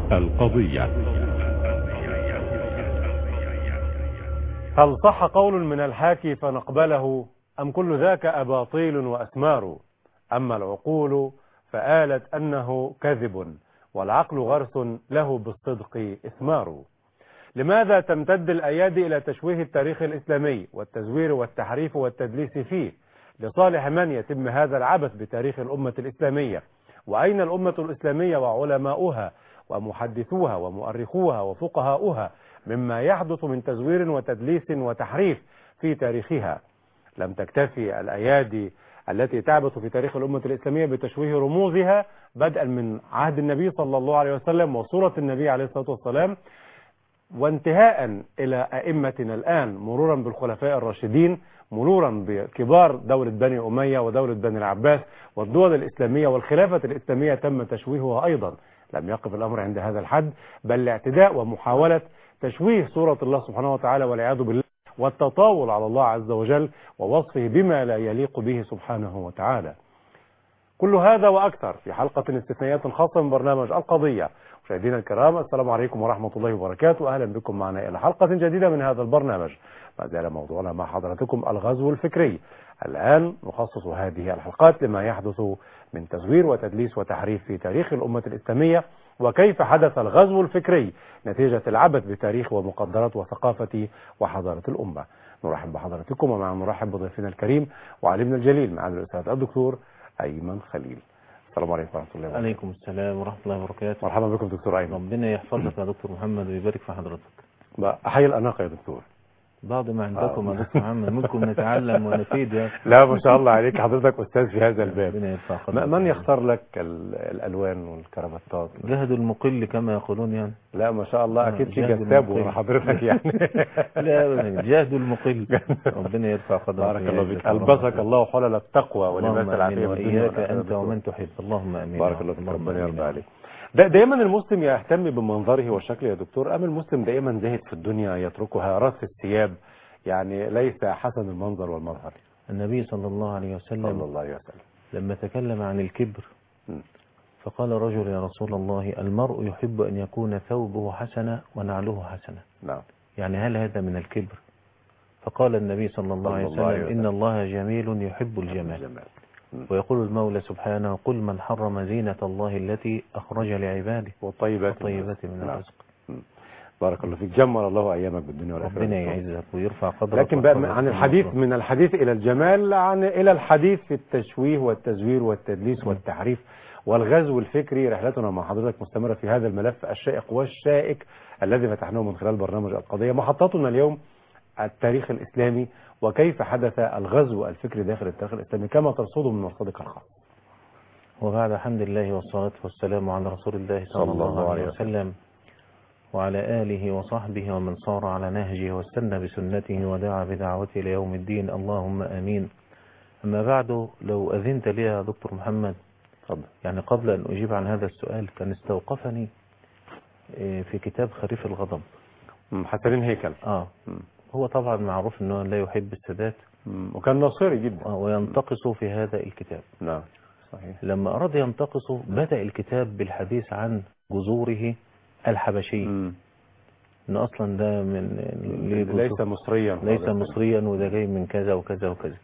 القضية هل صح قول من الحاكي فنقبله أم كل ذاك أباطيل وأسمار أما العقول فآلت أنه كذب والعقل غرس له بالصدق إثمار لماذا تمتد الأيادي إلى تشويه التاريخ الإسلامي والتزوير والتحريف والتدليس فيه لصالح من يتم هذا العبث بتاريخ الأمة الإسلامية وأين الأمة الإسلامية وعلماؤها ومحدثوها ومؤرخوها وفقهاؤها مما يحدث من تزوير وتدليس وتحريف في تاريخها لم تكتفي الأيادي التي تعبث في تاريخ الأمة الإسلامية بتشويه رموزها بدءا من عهد النبي صلى الله عليه وسلم وصورة النبي عليه الصلاة والسلام وانتهاء إلى أئمتنا الآن مرورا بالخلفاء الراشدين مرورا بكبار دولة بني أمية ودولة بني العباس والدول الإسلامية والخلافة الإسلامية تم تشويهها أيضا لم يقف الأمر عند هذا الحد بل الاعتداء ومحاولة تشويه صورة الله سبحانه وتعالى والعياذ بالله والتطاول على الله عز وجل ووصفه بما لا يليق به سبحانه وتعالى كل هذا وأكثر في حلقة استثنائيات خاصة من برنامج القضية مشاهدينا الكرام السلام عليكم ورحمة الله وبركاته أهلا بكم معنا إلى حلقة جديدة من هذا البرنامج ما زال موضوعنا مع حضراتكم الغزو الفكري الآن نخصص هذه الحلقات لما يحدث من تزوير وتدليس وتحريف في تاريخ الأمة الإسلامية وكيف حدث الغزو الفكري نتيجة العبث بتاريخ ومقدرات وثقافة وحضارة الأمة نرحب بحضراتكم ومع نرحب بضيفنا الكريم وعالمنا الجليل معالي الأستاذ الدكتور أيمن خليل السلام عليكم ورحمة الله وبركاته عليكم السلام ورحمة الله وبركاته مرحبا بكم دكتور أيمن ربنا يحفظك يا دكتور محمد ويبارك في حضرتك أحيي الأناقة يا دكتور بعض ما عندكم يا دكتور محمد منكم نتعلم ونفيد يا لا ما شاء الله عليك حضرتك أستاذ في هذا الباب ربنا يرفع ما- قدرك من يختار لك ال- الألوان والكرافتات جهد المقل كما يقولون يعني لا ما شاء الله آه، أكيد في جهد جذاب المقيم. ورا حضرتك يعني لا أبداً، جهد المقل ربنا يرفع قدرك بارك الله ويعزك فيك اللهم ألبسك الله حلل التقوى ولباس اللهم العافية امين في الدنيا واياك والآخرة انت دكتور. ومن تحب اللهم امين بارك الله فيك اللهم ربنا آمين يرضى يا عليك دا دائما المسلم يهتم بمنظره وشكله يا دكتور أم المسلم دائما زاهد في الدنيا يتركها رث الثياب يعني ليس حسن المنظر والمظهر النبي صلى الله عليه صلى وسلم الله عليه وسلم لما تكلم عن الكبر م. فقال رجل يا رسول الله المرء يحب أن يكون ثوبه حسنة ونعله حسنة نعم يعني هل هذا من الكبر فقال النبي صلى الله عليه صلى الله عليه وسلم وسلم. إن الله جميل يحب الجمال الجمال ويقول المولى سبحانه قل من حرم زينة الله التي أخرج لعباده والطيبات والطيبات من نعم. الرزق بارك الله فيك جمل الله أيامك بالدنيا والآخرة ربنا دكتور. يعزك ويرفع قدرك لكن بقى ويحفظك عن من الحديث الأمراض. من الحديث إلى الجمال عن إلى الحديث في التشويه والتزوير والتدليس والتحريف والغزو الفكري رحلتنا مع حضرتك مستمرة في هذا الملف الشائق والشائك الذي فتحناه من خلال برنامج القضية محطتنا اليوم التاريخ الإسلامي وكيف حدث الغزو الفكري داخل التاريخ الإسلامي كما ترصده من مصادق الخاص وبعد حمد الله والصلاة والسلام على رسول الله صلى الله عليه وسلم وعلى آله وصحبه ومن صار على نهجه واستنى بسنته ودعا بدعوته ليوم الدين اللهم آمين أما بعد لو أذنت لي يا دكتور محمد تفضل يعني قبل أن أجيب عن هذا السؤال كان استوقفني إيه، في كتاب خريف الغضب مم، حسنين هيكل آه مم. هو طبعا معروف أنه لا يحب السادات مم، وكان ناصري جدا آه، وينتقص في هذا الكتاب نعم صحيح لما أراد ينتقصه بدأ الكتاب بالحديث عن جذوره الحبشية مم. ان اصلا ده من ليه جذور- ليس مصريا ليس حضرتك. مصريا وده جاي من كذا وكذا وكذا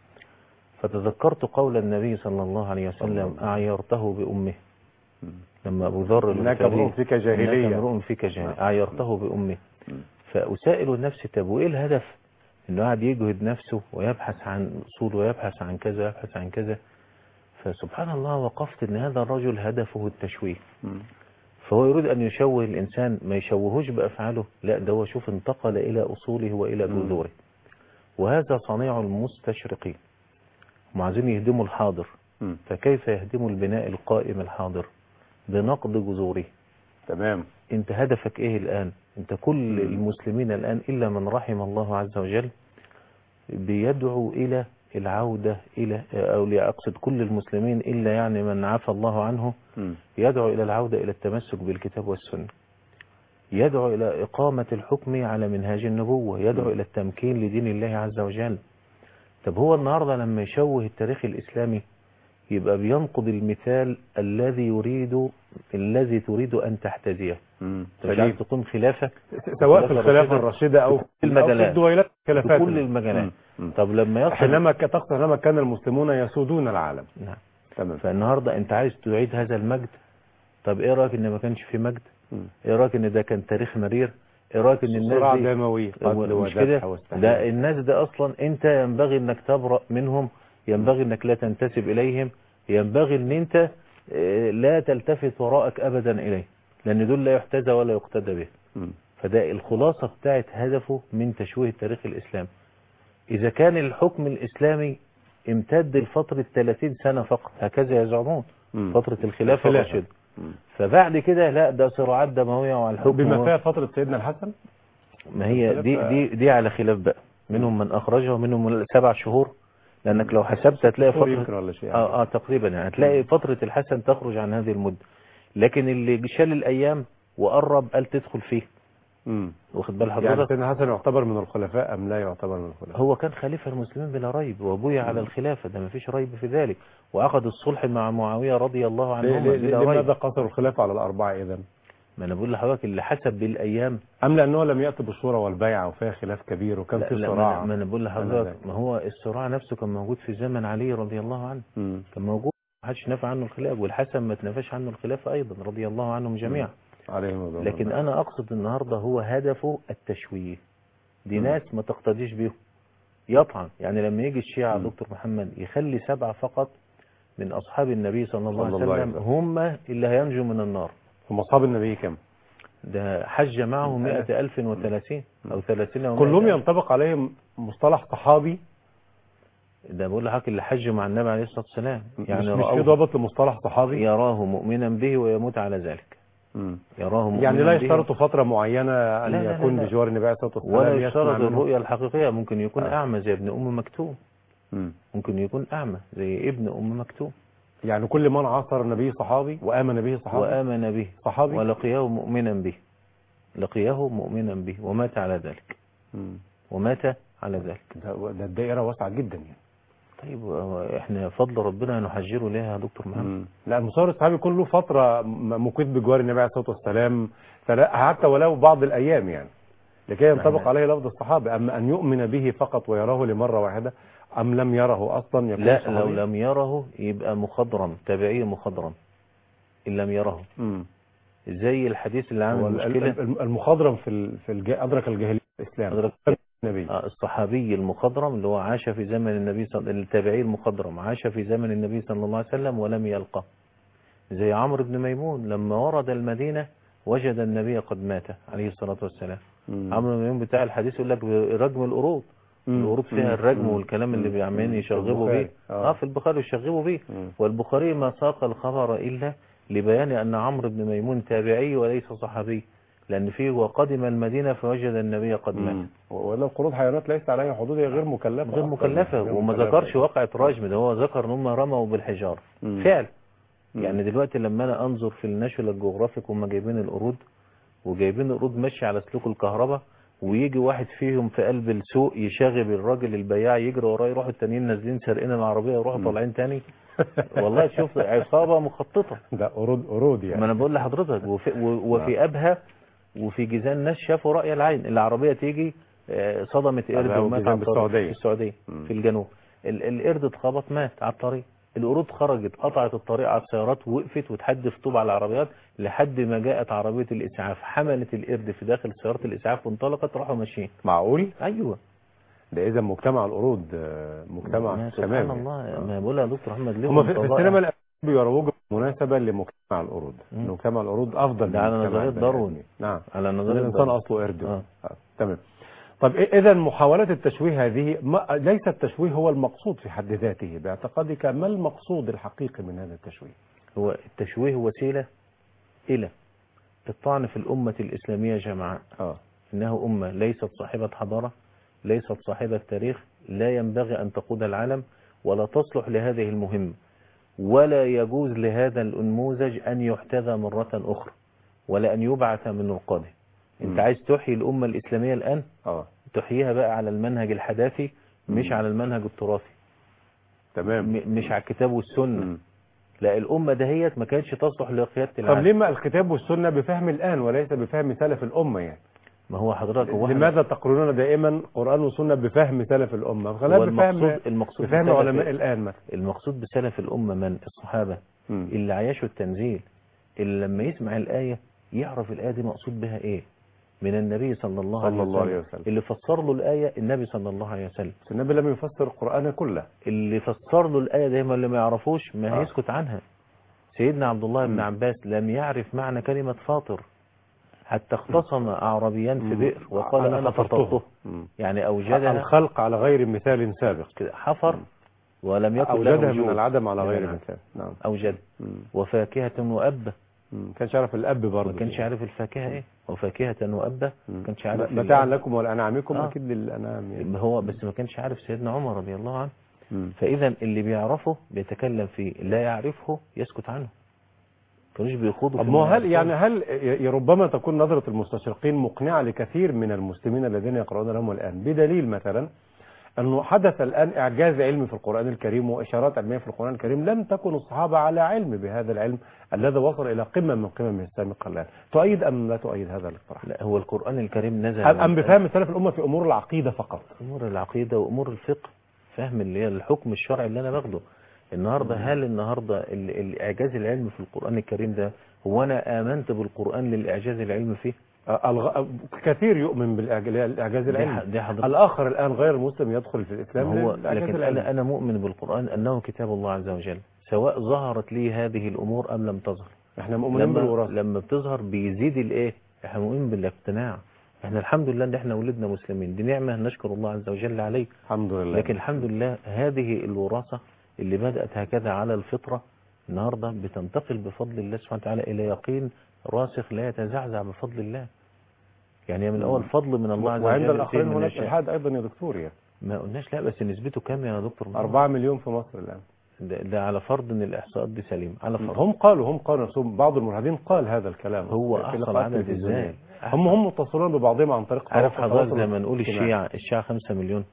فتذكرت قول النبي صلى الله عليه وسلم أعيرته بأمه مم. لما أبو ذر إنك الغفاري- امرؤ فيك إنك جاهلية امرؤ فيك جاهلية أعيرته بأمه مم. فأسائل نفسي طب وإيه الهدف إنه قاعد يجهد نفسه ويبحث عن أصول ويبحث عن كذا ويبحث عن كذا فسبحان الله وقفت إن هذا الرجل هدفه التشويه مم. فهو يريد أن يشوه الإنسان ما يشوهوش بأفعاله لا ده هو شوف انتقل إلى أصوله وإلى مم. جذوره وهذا صنيع المستشرقين هم عايزين يهدموا الحاضر مم. فكيف يهدموا البناء القائم الحاضر بنقد جذوره تمام انت هدفك ايه الآن انت كل المسلمين الآن إلا من رحم الله عز وجل بيدعو إلى العودة إلى أو أقصد كل المسلمين إلا يعني من عفى الله عنه مم. يدعو إلى العودة إلى التمسك بالكتاب والسنة يدعو إلى إقامة الحكم على منهاج النبوة يدعو إلى التمكين لدين الله عز وجل طب هو النهاردة لما يشوه التاريخ الإسلامي يبقى بينقض المثال الذي يريد الذي تريد أن تحتذيه مم. انت مش عايز تقوم خلافة سواء في الخلافة الخلافة الراشدة الراشدة أو في كل المجالات. أو في الدويلات في الخلافات كل المجالات مم. طب لما يصل حينما ك- تقصد حينما كان المسلمون يسودون العالم نعم تمام فالنهاردة انت عايز تعيد هذا المجد طب ايه رأيك ان ما كانش في مجد مم. ايه رأيك ان ده كان تاريخ مرير ايه رأيك ان صراع الناس دي دموي قتل مش كده وذبح واستحياء ده الناس ده اصلا انت ينبغي انك تبرأ منهم ينبغي انك لا تنتسب اليهم ينبغي ان انت آه، لا تلتفت وراءك ابدا اليه لان دول لا يحتذى ولا يقتدى به مم. فده الخلاصة بتاعت هدفه من تشويه التاريخ الإسلامي إذا كان الحكم الإسلامي امتد لفترة 30 سنة فقط هكذا يزعمون مم. فترة الخلافة الخلافة. الراشدة مم. فبعد كده لا ده صراعات دموية وعلى الحكم بما هو- فيها فترة سيدنا الحسن ما هي دي الخلافة- دي دي على خلاف بقى منهم من أخرجه ومنهم من سبع شهور لأنك لو حسبت هتلاقي شهور فترة يمكن ولا شيء اه اه تقريبا يعني هتلاقي فترة الحسن تخرج عن هذه المدة لكن اللي شال الأيام وقرب قال تدخل فيه مم. واخد بال يعني حضرتك سيدنا الحسن يعتبر من الخلفاء أم لا يعتبر من الخلفاء هو كان خليفة المسلمين بلا ريب وابويا على الخلافة ده ما فيش ريب في ذلك وعقد الصلح مع معاوية رضي الله ليه- عنهما ليه- بلا ريب لماذا قصر الخلافة على الأربعة إذا ما انا بقول لحضرتك اللي حسب بالأيام أم لأنه لم يأتي بالشورى والبيعة وفيها خلاف كبير وكان لا في لا ما صراع أنا- ما انا بقول أنا لحضرتك ذاك. ما هو الصراع نفسه كان موجود في زمن علي رضي الله عنه مم. كان موجود ما حدش نفى عنه الخلاف والحسن ما تنفاش عنه الخلافة أيضا رضي الله عنهم جميعا عليهم رضوان لكن الله. أنا أقصد النهاردة هو هدفه التشويه دي مم. ناس ما تقتديش بيهم يطعن يعني لما يجي الشيعة مم. دكتور محمد يخلي سبعة فقط من أصحاب النبي صلى الله عليه صلى الله عليه وسلم وسلم. هم اللي هينجوا من النار هم أصحاب النبي كم ده حج معه مئة ألف وثلاثين أو ثلاثين أو كلهم مئة ألف. ينطبق عليهم مصطلح صحابي ده بقول لحضرتك اللي حج مع النبي عليه الصلاة والسلام يعني يعني مش, مش في رأوه ضابط لمصطلح صحابي يراه مؤمنا به ويموت على ذلك مم. يراه مؤمنا يعني لا به يشترط فترة معينة أن لا، لا، لا، يكون لا. بجوار النبي عليه الصلاة والسلام ولا يسمع يشترط منه. الرؤية الحقيقية ممكن يكون آه. أعمى زي ابن أم مكتوم مم. ممكن يكون أعمى زي ابن أم مكتوم يعني كل من عاصر النبي صحابي وآمن به صحابي وآمن به صحابي ولقيه مؤمنا به لقيه مؤمنا به ومات على ذلك مم. ومات على ذلك ده, ده الدائرة واسعة جدا يعني طيب هو احنا فضل ربنا نحجره ليها يا دكتور محمد مم. لا المصور الصحابي يكون له فترة م- مقيت بجوار النبي عليه الصلاة والسلام فلا- حتى ولو بعض الأيام يعني لكي ينطبق نعم. عليه لفظ الصحابة أما أن يؤمن به فقط ويراه لمرة واحدة أم لم يره أصلا يكون لا صحابي؟ لو لم يره يبقى مخضرم تابعي مخضرم إن لم يره مم. زي الحديث اللي هو عامل ال- ال- مشكلة ال- المخضرم في ال- في الج... أدرك الجاهلية الإسلام أدرك النبي آه، الصحابي المخضرم اللي هو عاش في زمن النبي صلى التابعي المخضرم عاش في زمن النبي صلى الله عليه وسلم ولم يلقى زي عمرو بن ميمون لما ورد المدينة وجد النبي قد مات عليه الصلاة والسلام مم. عمرو بن ميمون بتاع الحديث يقول لك رجم القرود مم. القرود فيها مم. الرجم مم. والكلام اللي مم. بيعملين مم. يشغبوا البخاري. بيه آه. اه في البخاري يشغبوا بيه مم. والبخاري ما ساق الخبر إلا لبيان أن عمرو بن ميمون تابعي وليس صحابي لأن فيه وقدم المدينة فوجد النبي قد مات مم. ولو قروض حيوانات ليس عليها حدود هي غير مكلفة غير أصلاً. مكلفة غير وما مكلفة. ذكرش واقعة رجم ده هو ذكر ان هم رموا بالحجار مم. فعل مم. يعني دلوقتي لما انا انظر في الناشونال الجغرافيك هم جايبين القرود وجايبين القرود ماشية على سلوك الكهرباء ويجي واحد فيهم في قلب السوق يشاغب الراجل البياع يجري وراه يروحوا التانيين نازلين سارقين العربية يروحوا مم. طالعين تاني والله تشوف عصابة مخططة ده قرود قرود ما يعني انا بقول لحضرتك وفي, و- وفي ابها وفي جيزان ناس شافوا رأي العين العربية تيجي آه، صدمت قرد أبها ومات وجيزان على الطريق بالسعودية. في السعودية مم. في الجنوب ال- القرد اتخبط مات على الطريق القرود خرجت قطعت الطريق على السيارات وقفت وتحدف طوب على العربيات لحد ما جاءت عربية الإسعاف حملت القرد في داخل سيارة الإسعاف وانطلقت راحوا ماشيين معقول أيوه ده إذا مجتمع القرود آه، مجتمع ما تمام سبحان يعني. الله آه. ما بقولها يا دكتور محمد ليه هم في, في فضائح؟ السينما الأمريكية بيروجوا مناسبة لمجتمع القرود مم. مجتمع القرود أفضل ده على من مجتمع نظرية البني داروين. آدمين. نعم على لأن نظر الإنسان أصله قرد آه. تمام طب إذا محاولات التشويه هذه ما ليس التشويه هو المقصود في حد ذاته باعتقادك ما المقصود الحقيقي من هذا التشويه هو التشويه وسيلة إلى الطعن في الأمة الإسلامية جمعاء اه إنها أمة ليست صاحبة حضارة ليست صاحبة تاريخ لا ينبغي أن تقود العالم ولا تصلح لهذه المهمة ولا يجوز لهذا النموذج أن يحتذى مرة أخرى ولا أن يبعث من نقاده مم. أنت عايز تحيي الأمة الإسلامية الآن اه تحييها بقى على المنهج الحداثي مش مم. على المنهج التراثي تمام م- مش على الكتاب والسنة مم. لا الأمة دهيت ما كانتش تصلح لقيادة طب العالم لما الكتاب والسنة بفهم الآن وليس بفهم سلف الأمة يعني ما هو حضرتك هو إحنا- لماذا تقررون دائما قرآن وسنة بفهم سلف الأمة خلينا هو بفهم المقصود المقصود بفهم بسلف- علماء الآن مثلا المقصود بسلف الأمة من الصحابة مم. اللي عايشوا التنزيل اللي لما يسمع الآية يعرف الآية دي مقصود بها إيه من النبي صلى الله, صلى عليه, الله وسلم. عليه وسلم. اللي فسر له الآية النبي صلى الله عليه وسلم بس النبي لم يفسر القرآن كله اللي فسر له الآية دايما اللي ما يعرفوش ما آه. هيسكت عنها سيدنا عبد الله بن مم. عباس لم يعرف معنى كلمة فاطر حتى اختصم أعرابيان في مم. بئر وقال أنا أنا فطرته. فطرته مم. يعني أوجدها الخلق على غير مثال سابق كده حفر ولم يكن له أوجدها من وجود. العدم على من غير العدم. مثال نعم أوجد مم. وفاكهة وأبة مم. كانش يعرف الأب برضه ما كانش عارف الفاكهة إيه وفاكهة وأبة مم. ما كانش عارف متاعا ال- لكم ولأنعامكم آه. أكيد للأنعام يعني هو بس ما كانش عارف سيدنا عمر رضي الله عنه مم. فإذا اللي بيعرفه بيتكلم فيه لا يعرفه يسكت عنه كانوش بيخوضوا طب في ما هو ما هل يعني هل ي- ربما تكون نظرة المستشرقين مقنعة لكثير من المسلمين الذين يقرؤون لهم الآن بدليل مثلا أنه حدث الآن إعجاز علمي في القرآن الكريم وإشارات علمية في القرآن الكريم لم تكن الصحابة على علم بهذا العلم الذي وصل إلى قمة من قمم السابقة الآن تؤيد أم لا تؤيد هذا الاقتراح لا هو القرآن الكريم نزل أم أم من- بفهم سلف الأمة في أمور العقيدة فقط أمور العقيدة وأمور الفقه فهم اللي هي الحكم الشرعي اللي أنا باخده النهاردة هل النهاردة ال- الإعجاز العلمي في القرآن الكريم ده هو أنا آمنت بالقرآن للإعجاز العلمي فيه الغ... كثير يؤمن بالإعج- بالإعجاز دي ح- العلمي دي حضرتك الآخر الآن غير المسلم يدخل في الإسلام هو للإعجاز لكن العلمي أنا أنا مؤمن بالقرآن أنه كتاب الله عز وجل سواء ظهرت لي هذه الأمور أم لم تظهر احنا مؤمنين لما, بالوراثة لما بتظهر بيزيد الإيه احنا مؤمنين بالاقتناع احنا الحمد لله ان احنا ولدنا مسلمين دي نعمة نشكر الله عز وجل عليه الحمد لله لكن الحمد لله هذه الوراثة اللي بدأت هكذا على الفطرة النهاردة بتنتقل بفضل الله سبحانه وتعالى إلى يقين راسخ لا يتزعزع بفضل الله يعني من الأول فضل من الله عز وجل وعند يؤتيه الآخرين من هناك يشاء. إلحاد أيضا يا دكتور يعني ما قلناش لا بس نسبته كام يا دكتور محمد؟ 4 مليون في مصر الآن ده, ده على فرض ان الإحصاءات دي سليمة على فرض هم قالوا هم قالوا نفسهم بعض الملحدين قال هذا الكلام هو في أحصل لقاءات عدد تلفزيونية. إزاي؟ هم هم متصلون ببعضهم عن طريق عارف تواصل- حضرتك تواصل زي ما نقول اجتماعي. الشيعة الشيعة 5 مليون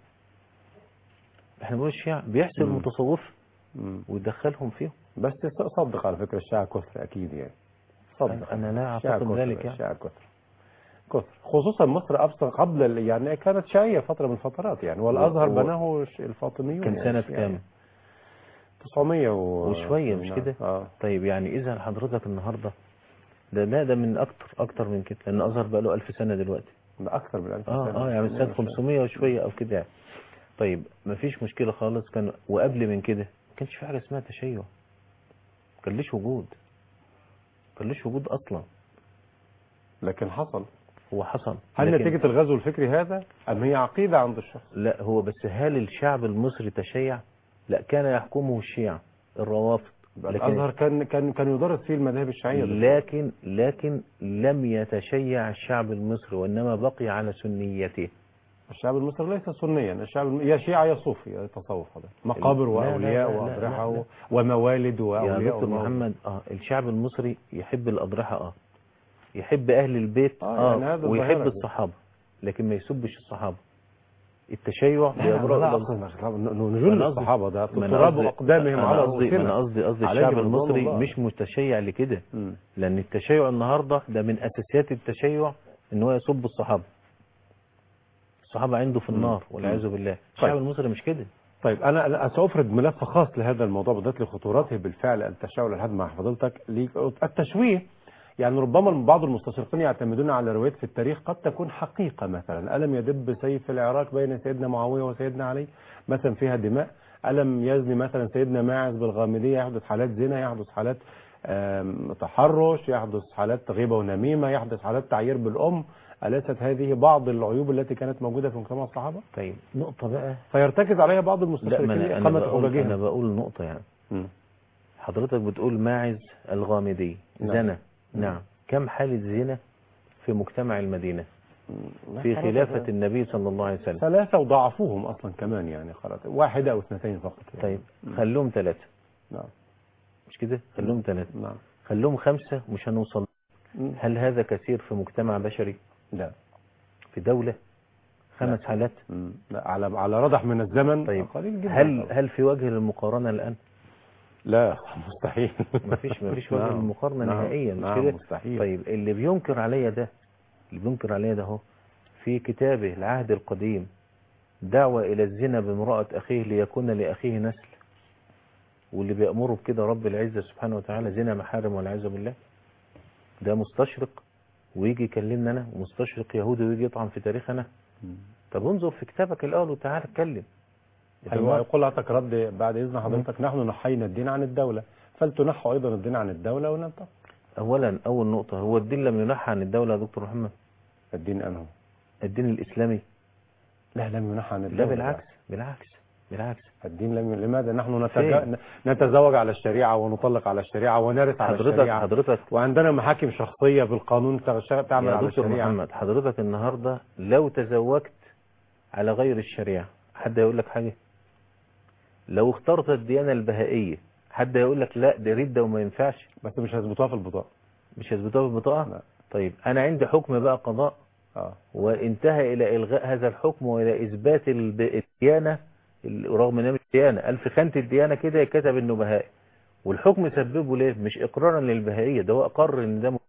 احنا بنقول الشيعة بيحسب مم. المتصوف مم. ويدخلهم فيهم بس صدق على فكرة الشيعة كثر أكيد يعني صدق أنا لا الشيعة أعتقد كثر، ذلك يعني. الشيعة كثر كثر خصوصا مصر أبصر قبل ال- يعني كانت شيعية فترة من الفترات يعني والأزهر و- بناه ش- الفاطميون كان يعني سنة الشيعة. كام 900 و... وشوية مش كده؟ اه طيب يعني إذا حضرتك النهاردة ده لا ده من أكتر أكتر من كده لأن أزهر بقى له 1000 سنة دلوقتي ده أكثر من 1000 اه سنة. اه يعني من سنة 500 وشوية أو كده يعني طيب مفيش مشكلة خالص كان وقبل من كده ما كانش في حاجة اسمها تشيع كان ليش وجود كان ليش وجود أصلا لكن حصل هو حصل هل لكن- نتيجة الغزو الفكري هذا أم هي عقيدة عند الشخص لا هو بس هل الشعب المصري تشيع لا كان يحكمه الشيعة الروافض يبقى لكن الأزهر كان كان كان يدرس فيه المذاهب الشيعية ده. لكن لكن لم يتشيع الشعب المصري وإنما بقي على سنيته الشعب المصري ليس سنيا الشعب الم- يا شيعة يا صوفي يا تصوف هذا مقابر لا، لا، وأولياء لا، لا، وأضرحة لا، لا. و- وموالد يا وأولياء دكتور الله. محمد اه الشعب المصري يحب الأضرحة اه يحب أهل البيت آه، اه, يعني هذا ويحب الظاهرة دي. الصحابة لكن ما يسبش الصحابة التشيع لا، لا، بيبرأ لا إلى أقصد الله. مش- نجول أنا قصدي- الصحابة ده ما أنا تراب قصدي- أقدامهم أنا على قصدي ما أنا رؤوسنا قصدي قصدي عليهم الشعب رضوان المصري الله. مش متشيع لكده مم. لأن التشيع النهاردة ده من أساسيات التشيع إن هو يسب الصحابة الصحابة عنده في مم. النار والعياذ بالله الشعب المصري مش كده طيب أنا أنا سأفرد ملف خاص لهذا الموضوع بالذات لخطورته بالفعل التشاؤل الهدم مع فضيلتك ليك- التشويه يعني ربما بعض المستشرقين يعتمدون على روايات في التاريخ قد تكون حقيقة مثلا ألم يدب سيف العراق بين سيدنا معاوية وسيدنا علي مثلا فيها دماء ألم يزني مثلا سيدنا ماعز بالغامدية يحدث حالات زنا يحدث حالات آم، تحرش يحدث حالات غيبة ونميمة يحدث حالات تعيير بالأم أليست هذه بعض العيوب التي كانت موجودة في مجتمع الصحابة طيب نقطة بقى فيرتكز عليها بعض لا المستشرقين ما أنا, أنا, لإقامة بقول, أنا حججهم بقول نقطة يعني مم. حضرتك بتقول ماعز الغامدي نعم. زنا نعم كم حالة زنا في مجتمع المدينة مم. في خلاص. خلافة النبي صلى الله عليه وسلم ثلاثة وضعفوهم أصلا كمان يعني خلاص واحدة أو اثنتين فقط يعني. طيب خلوهم ثلاثة نعم مش كده خلوهم ثلاثة نعم خلوهم خمسة مش هنوصل مم. هل هذا كثير في مجتمع بشري لا في دولة خمس حالات مم. لا على على رضح من الزمن طيب قليل جدا هل طبعا. هل في وجه للمقارنة الآن لا مستحيل مفيش مفيش وجه نعم. للمقارنة نعم. نهائيا مش نعم، كده مستحيل طيب اللي بينكر عليا ده اللي بينكر عليا ده هو في كتابه العهد القديم دعوة إلى الزنا بامرأة أخيه ليكون لأخيه نسل واللي بيأمره بكده رب العزة سبحانه وتعالى زنا محارم والعياذ بالله ده مستشرق ويجي يكلمنا أنا ومستشرق يهودي ويجي يطعن في تاريخنا مم. طب انظر في كتابك الأول وتعالى اتكلم ايوه يقول لك رد بعد اذن حضرتك نحن نحينا الدين عن الدوله فلتنحوا ايضا الدين عن الدوله وننتقل أولا أول نقطة هو الدين لم ينحى عن الدولة يا دكتور محمد الدين انه الدين الإسلامي لا لم ينحى عن لا الدوله بالعكس بالعكس بالعكس الدين لم لماذا نحن فين؟ نتج... نتزوج على الشريعه ونطلق على الشريعه ونرث على حضرتك الشريعه حضرتك وعندنا محاكم شخصيه بالقانون تغش- تعمل يا على دكتور الشريعه محمد حضرتك النهاردة لو تزوجت على غير الشريعة حد هيقول لك حاجة لو اخترت الديانة البهائية حد هيقول لك لا ده ردة وما ينفعش بس مش هيظبطوها في البطاقه مش هثبتها في البطاقة لا. طيب انا عندي حكم بقى قضاء اه وانتهى الى الغاء هذا الحكم والى اثبات الب- الديانة ال- رغم انها مش ديانة قال في خانة الديانة كده يتكتب انه بهائي والحكم سببه ليه مش اقرارا للبهائية ده هو اقر ان ده م-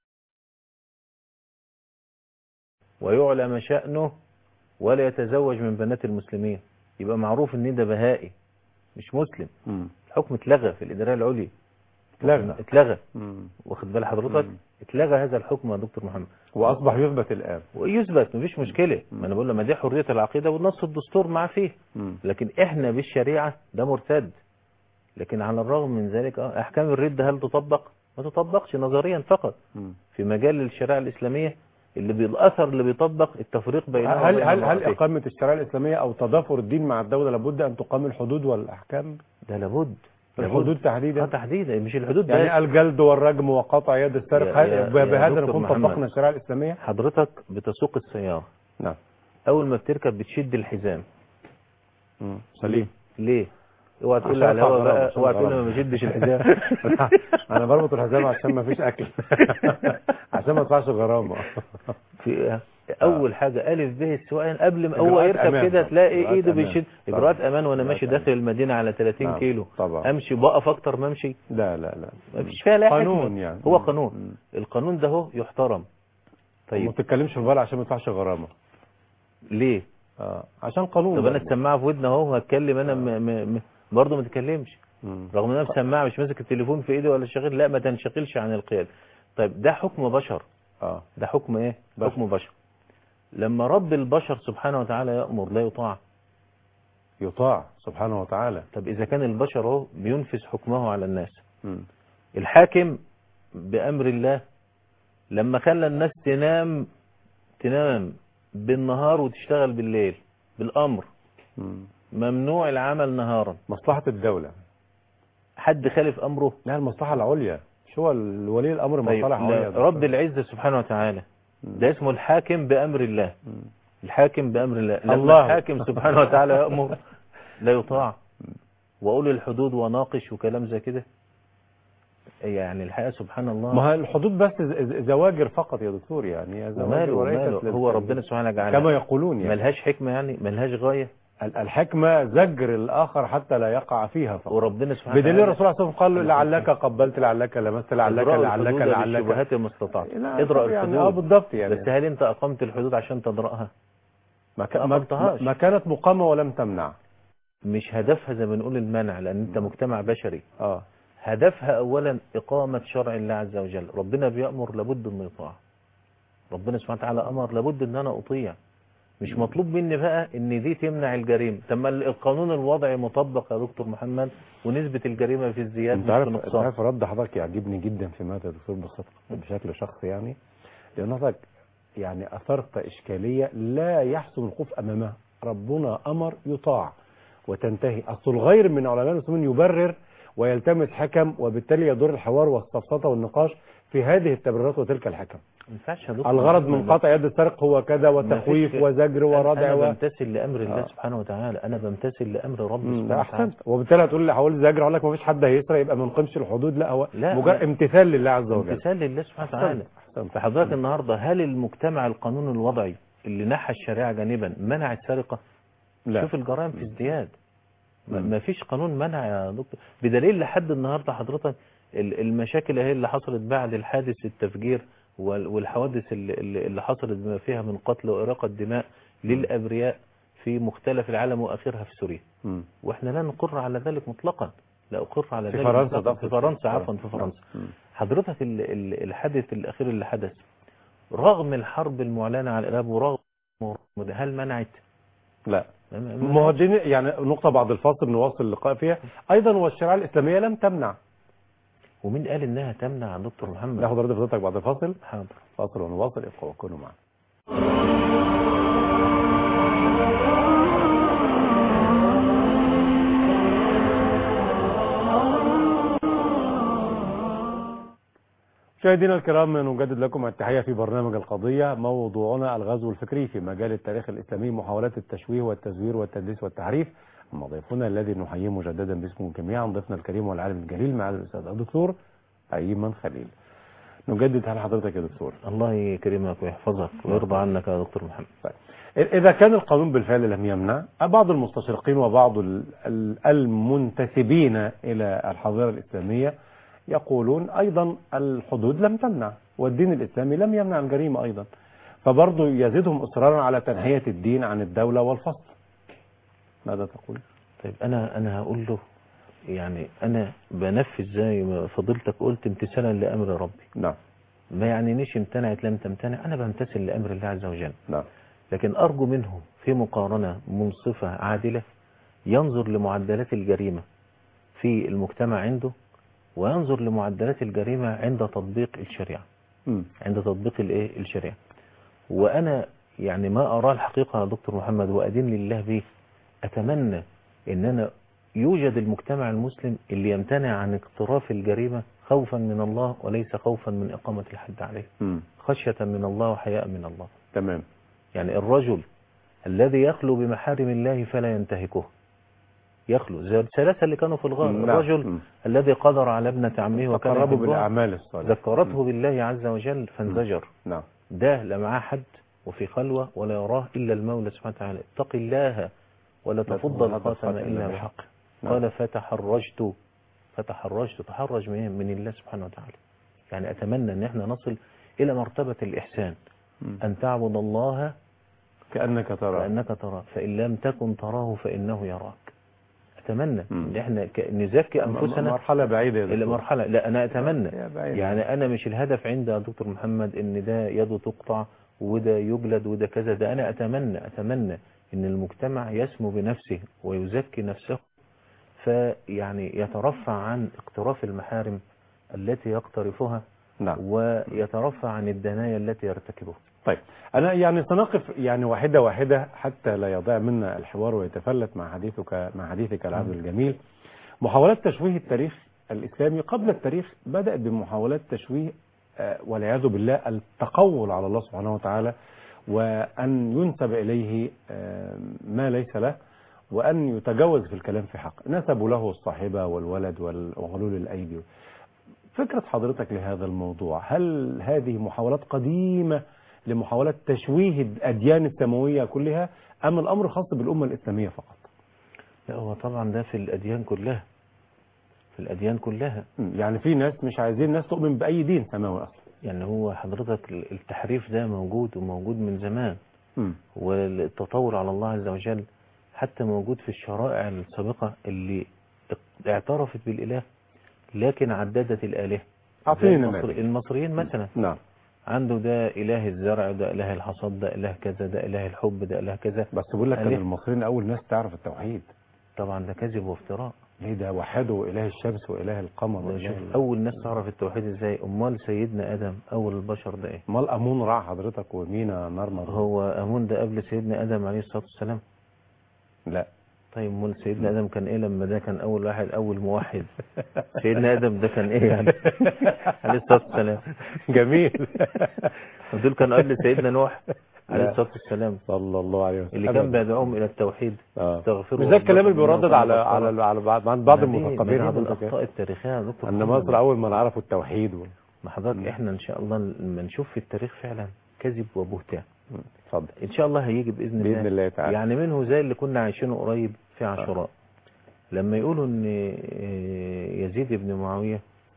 ويعلم شأنه ولا يتزوج من بنات المسلمين يبقى معروف ان ده بهائي مش مسلم مم. الحكم اتلغى في الإدارة العليا اتلغى. اتلغى مم. واخد بال حضرتك مم. اتلغى هذا الحكم يا دكتور محمد واصبح يثبت الان ويثبت مفيش مشكلة ما انا بقول لما دي حرية العقيدة والنص الدستور معاه فيه مم. لكن احنا بالشريعة ده مرتد لكن على الرغم من ذلك اه احكام الردة هل تطبق ما تطبقش نظريا فقط مم. في مجال الشريعة الإسلامية اللي بالاثر اللي بيطبق التفريق بينه هل وبين هل هل امرأته. اقامه الشريعه الاسلاميه او تضافر الدين مع الدوله لابد ان تقام الحدود والاحكام ده لابد الحدود لابد. تحديدا اه تحديدا مش الحدود يعني بس الجلد والرجم وقطع يد السارق يا- يا- هل- يا بهذا دكتور نكون محمد. طبقنا الشريعه الاسلاميه حضرتك بتسوق السيارة نعم اول ما بتركب بتشد الحزام مم. سليم ليه اوعى تقول لي عشان على الهوا أطلع بقى غرام، اوعى عشان تقول لي غرام. ما بشدش الحزام انا بربط الحزام عشان ما فيش اكل عشان ما ادفعش غرامه في اول حاجه الف به السواقين قبل ما هو إجراءات يركب أمان كده طبعا. تلاقي إجراءات ايده أمان. بيشد طبعا. اجراءات امان وانا إجراءات ماشي أمان. داخل المدينه على 30 نعم. كيلو طبعا امشي بقف اكتر ما امشي لا لا لا ما فيش فيها لا قانون حكمة. يعني هو مم. قانون مم. القانون ده هو يحترم ما طيب تتكلمش في البال عشان ما تدفعش غرامه ليه اه عشان قانون طب انا برضه. السماعه في ودني اهو هتكلم انا م... م... م... برضه ما تتكلمش مم. رغم ان انا مسماعه مش ماسك التليفون في ايدي ولا شغال لا ما تنشغلش عن القياده طيب ده حكم بشر اه ده حكم ايه بشر. حكم بشر لما رب البشر سبحانه وتعالى يأمر لا يطاع يطاع سبحانه وتعالى طب إذا كان البشر اهو بينفذ حكمه على الناس مم. الحاكم بأمر الله لما خلى الناس تنام تنام بالنهار وتشتغل بالليل بالأمر مم. ممنوع العمل نهارا مصلحه الدوله حد خالف أمره لا المصلحه العليا مش هو ولي الامر طيب مصالح لا، عليا رب العزة سبحانه وتعالى ده اسمه الحاكم بأمر الله مم. الحاكم بأمر الله لما الله. الحاكم سبحانه وتعالى يأمر لا يطاع وأولي الحدود وناقش وكلام زي كده يعني الحقيقة سبحان الله ما هي الحدود بس ز- ز- زواجر فقط يا دكتور يعني يا زواجر وماله وليست وماله لل- هو ربنا سبحانه وتعالى كما يقولون يعني ملهاش حكمة يعني ملهاش غاية ال- الحكمة زجر الآخر حتى لا يقع فيها فقط وربنا سبحانه بدليل وتعالى الرسول صلى الله عليه وسلم قال له لعلك قبلت لعلك لمست لعلك إدراء لعلك الحدود لعلك بالشبهات ما استطعت لا، اضرأ طب يعني الحدود اه بالضبط يعني بس هل انت اقمت الحدود عشان تدرأها ما, ك... ما ما, أقمتهاش. ما كانت مقامة ولم تمنع مش هدفها زي ما بنقول المنع لان انت مجتمع بشري اه هدفها اولا اقامة شرع الله عز وجل ربنا بيأمر لابد انه يطاع ربنا سبحانه وتعالى امر لابد ان انا اطيع مش مطلوب مني بقى ان دي تمنع الجريمة طب ما القانون الوضعي مطبق يا دكتور محمد ونسبة الجريمة في الزيادة انت مش عارف في انت النقصان عارف رد حضرتك يعجبني جدا في ماذا يا دكتور بصدق بشكل شخصي يعني لان حضرتك يعني اثرت اشكاليه لا يحسن الخوف امامها ربنا امر يطاع وتنتهي اصل الغير من علماء المسلمين يبرر ويلتمس حكم وبالتالي يدور الحوار والسفسطه والنقاش في هذه التبريرات وتلك الحكم ما ينفعش يا دكتور الغرض محمد. من قطع يد السرق هو كذا وتخويف فيش- وزجر وردع انا و... بمتثل لامر الله آه. سبحانه وتعالى انا بمتثل لامر ربي مم، سبحانه لا وتعالى احسنت وبالتالي هتقول لي حوالي زجر اقول لك ما فيش حد هيسرق يبقى ما نقيمش الحدود لا هو لا، مجرد لا. امتثال لله عز وجل امتثال لله سبحانه وتعالى أحسنت. فحضرتك النهارده هل المجتمع القانون الوضعي اللي نحى الشريعة جانبا منع السرقة لا شوف الجرائم في ازدياد ما مم. ما فيش قانون منع يا دكتور بدليل لحد النهارده حضرتك ال- المشاكل اهي اللي حصلت بعد الحادث التفجير وال- والحوادث اللي, اللي اللي حصلت بما فيها من قتل وإراقة دماء للأبرياء في مختلف العالم وآخرها في سوريا مم. واحنا لا نقر على ذلك مطلقا لا أقر على في ذلك فرنسا مطلقاً. ده في فرنسا عفوا في فرنسا مم. حضرتك ال- ال- الحادث الأخير اللي حدث رغم الحرب المعلنة على الإرهاب ورغم هل منعت؟ لا ما- ما- ما هو دي يعني نقطة بعد الفاصل نواصل اللقاء فيها أيضا والشريعة الإسلامية لم تمنع ومين قال إنها تمنع يا دكتور محمد؟ ناخد رد فضلتك بعد الفاصل حاضر فاصل ونواصل ابقوا وكونوا معنا مشاهدينا الكرام نجدد لكم التحية في برنامج القضية موضوعنا الغزو الفكري في مجال التاريخ الإسلامي محاولات التشويه والتزوير والتدليس والتحريف أما ضيفنا الذي نحييه مجددا باسمه جميعا ضيفنا الكريم والعالم الجليل معالي الأستاذ الدكتور أيمن خليل نجدد هل حضرتك يا دكتور الله يكرمك ويحفظك ويرضى عنك يا دكتور محمد طيب. إذا كان القانون بالفعل لم يمنع بعض المستشرقين وبعض ال- ال- المنتسبين إلى الحضارة الإسلامية يقولون أيضا الحدود لم تمنع والدين الإسلامي لم يمنع الجريمة أيضا فبرضه يزيدهم إصرارا على تنحية الدين عن الدولة والفصل ماذا تقول؟ طيب انا انا هقول له يعني انا بنفذ زي ما فضيلتك قلت امتثالا لامر ربي نعم ما يعنينيش امتنعت لم تمتنع انا بمتثل لامر الله عز وجل نعم لكن ارجو منه في مقارنه منصفه عادله ينظر لمعدلات الجريمه في المجتمع عنده وينظر لمعدلات الجريمه عند تطبيق الشريعه مم. عند تطبيق الايه الشريعه وانا يعني ما اراه الحقيقه يا دكتور محمد وادين لله به اتمنى ان انا يوجد المجتمع المسلم اللي يمتنع عن اقتراف الجريمه خوفا من الله وليس خوفا من اقامه الحد عليه مم. خشيه من الله وحياء من الله تمام يعني الرجل الذي يخلو بمحارم الله فلا ينتهكه يخلو زي الثلاثه اللي كانوا في الغار نعم. الرجل مم. الذي قدر على ابنه عمه وكان تقربوا يحبها بالأعمال الصالحة ذكرته بالله عز وجل فانزجر نعم ده لا معاه حد وفي خلوة ولا يراه إلا المولى سبحانه وتعالى اتق الله ولا تفض الخاتم إلا بحق نعم. قال فتحرجت فتحرجت تحرج من إيه؟ من الله سبحانه وتعالى يعني أتمنى أن احنا نصل إلى مرتبة الإحسان مم. أن تعبد الله كأنك ترى كأنك تراه فإن لم تكن تراه فإنه يراك أتمنى مم. أن احنا ك- نزكي أنفسنا مرحلة بعيدة يا إلى دكتور. مرحلة لا أنا أتمنى يا بعيد. يعني أنا مش الهدف عندي يا دكتور محمد إن ده يده تقطع وده يجلد وده كذا ده أنا أتمنى أتمنى إن المجتمع يسمو بنفسه ويزكي نفسه فيعني يترفع عن اقتراف المحارم التي يقترفها نعم ويترفع عن الدنايا التي يرتكبها طيب أنا يعني سنقف يعني واحدة واحدة حتى لا يضيع منا الحوار ويتفلت مع حديثك مع حديثك العبد الجميل محاولات تشويه التاريخ الإسلامي قبل التاريخ بدأت بمحاولات تشويه آه، والعياذ بالله التقول على الله سبحانه وتعالى وأن ينسب إليه آه، ما ليس له وأن يتجاوز في الكلام في حق نسبوا له الصاحبة والولد وال- وغلول الأيدي فكرة حضرتك لهذا الموضوع هل هذه محاولات قديمة لمحاولات تشويه الأديان السماوية كلها أم الأمر خاص بالأمة الإسلامية فقط لا هو طبعا ده في الأديان كلها في الأديان كلها مم. يعني في ناس مش عايزين الناس تؤمن بأي دين سماوي أصلا يعني هو حضرتك التحريف ده موجود وموجود من زمان مم. والتطور على الله عز وجل حتى موجود في الشرائع السابقة اللي اعترفت بالإله لكن عددت الآلهة أعطيني زي المصر- نماذج المصريين مثلا نعم عنده ده إله الزرع ده إله الحصاد ده إله كذا ده إله الحب ده إله كذا بس بقول لك كان آلهة. المصريين أول ناس تعرف التوحيد طبعا ده كذب وافتراء ليه ده وحدوا إله الشمس وإله القمر ده وإله شوف ال- أول ناس تعرف التوحيد إزاي أمال سيدنا آدم أول البشر ده إيه أمال أمون رع حضرتك ومينا نرمر هو أمون ده قبل سيدنا آدم عليه الصلاة والسلام لا طيب امال سيدنا ادم كان ايه لما ده كان اول واحد اول موحد سيدنا ادم ده كان ايه يعني عليه الصلاه والسلام جميل دول كانوا قبل سيدنا نوح عليه لا. الصلاه والسلام صلى الله عليه وسلم اللي كان بيدعوهم الى التوحيد آه. استغفروا مش ده الكلام اللي ربكم بيردد إنه على كان على غفارا. على بعض عند بعض ما دي- المثقفين ما دي من حضرتك الاخطاء إيه؟ التاريخيه يا دكتور ان محمد. مصر اول ما عرفوا التوحيد و... ما حضرتك احنا ان شاء الله لما نشوف في التاريخ فعلا كذب وبهتان اتفضل ان شاء الله هيجي باذن الله باذن الله تعالى يعني منه زي اللي كنا عايشينه قريب في عاشوراء لما يقولوا ان يزيد بن معاوية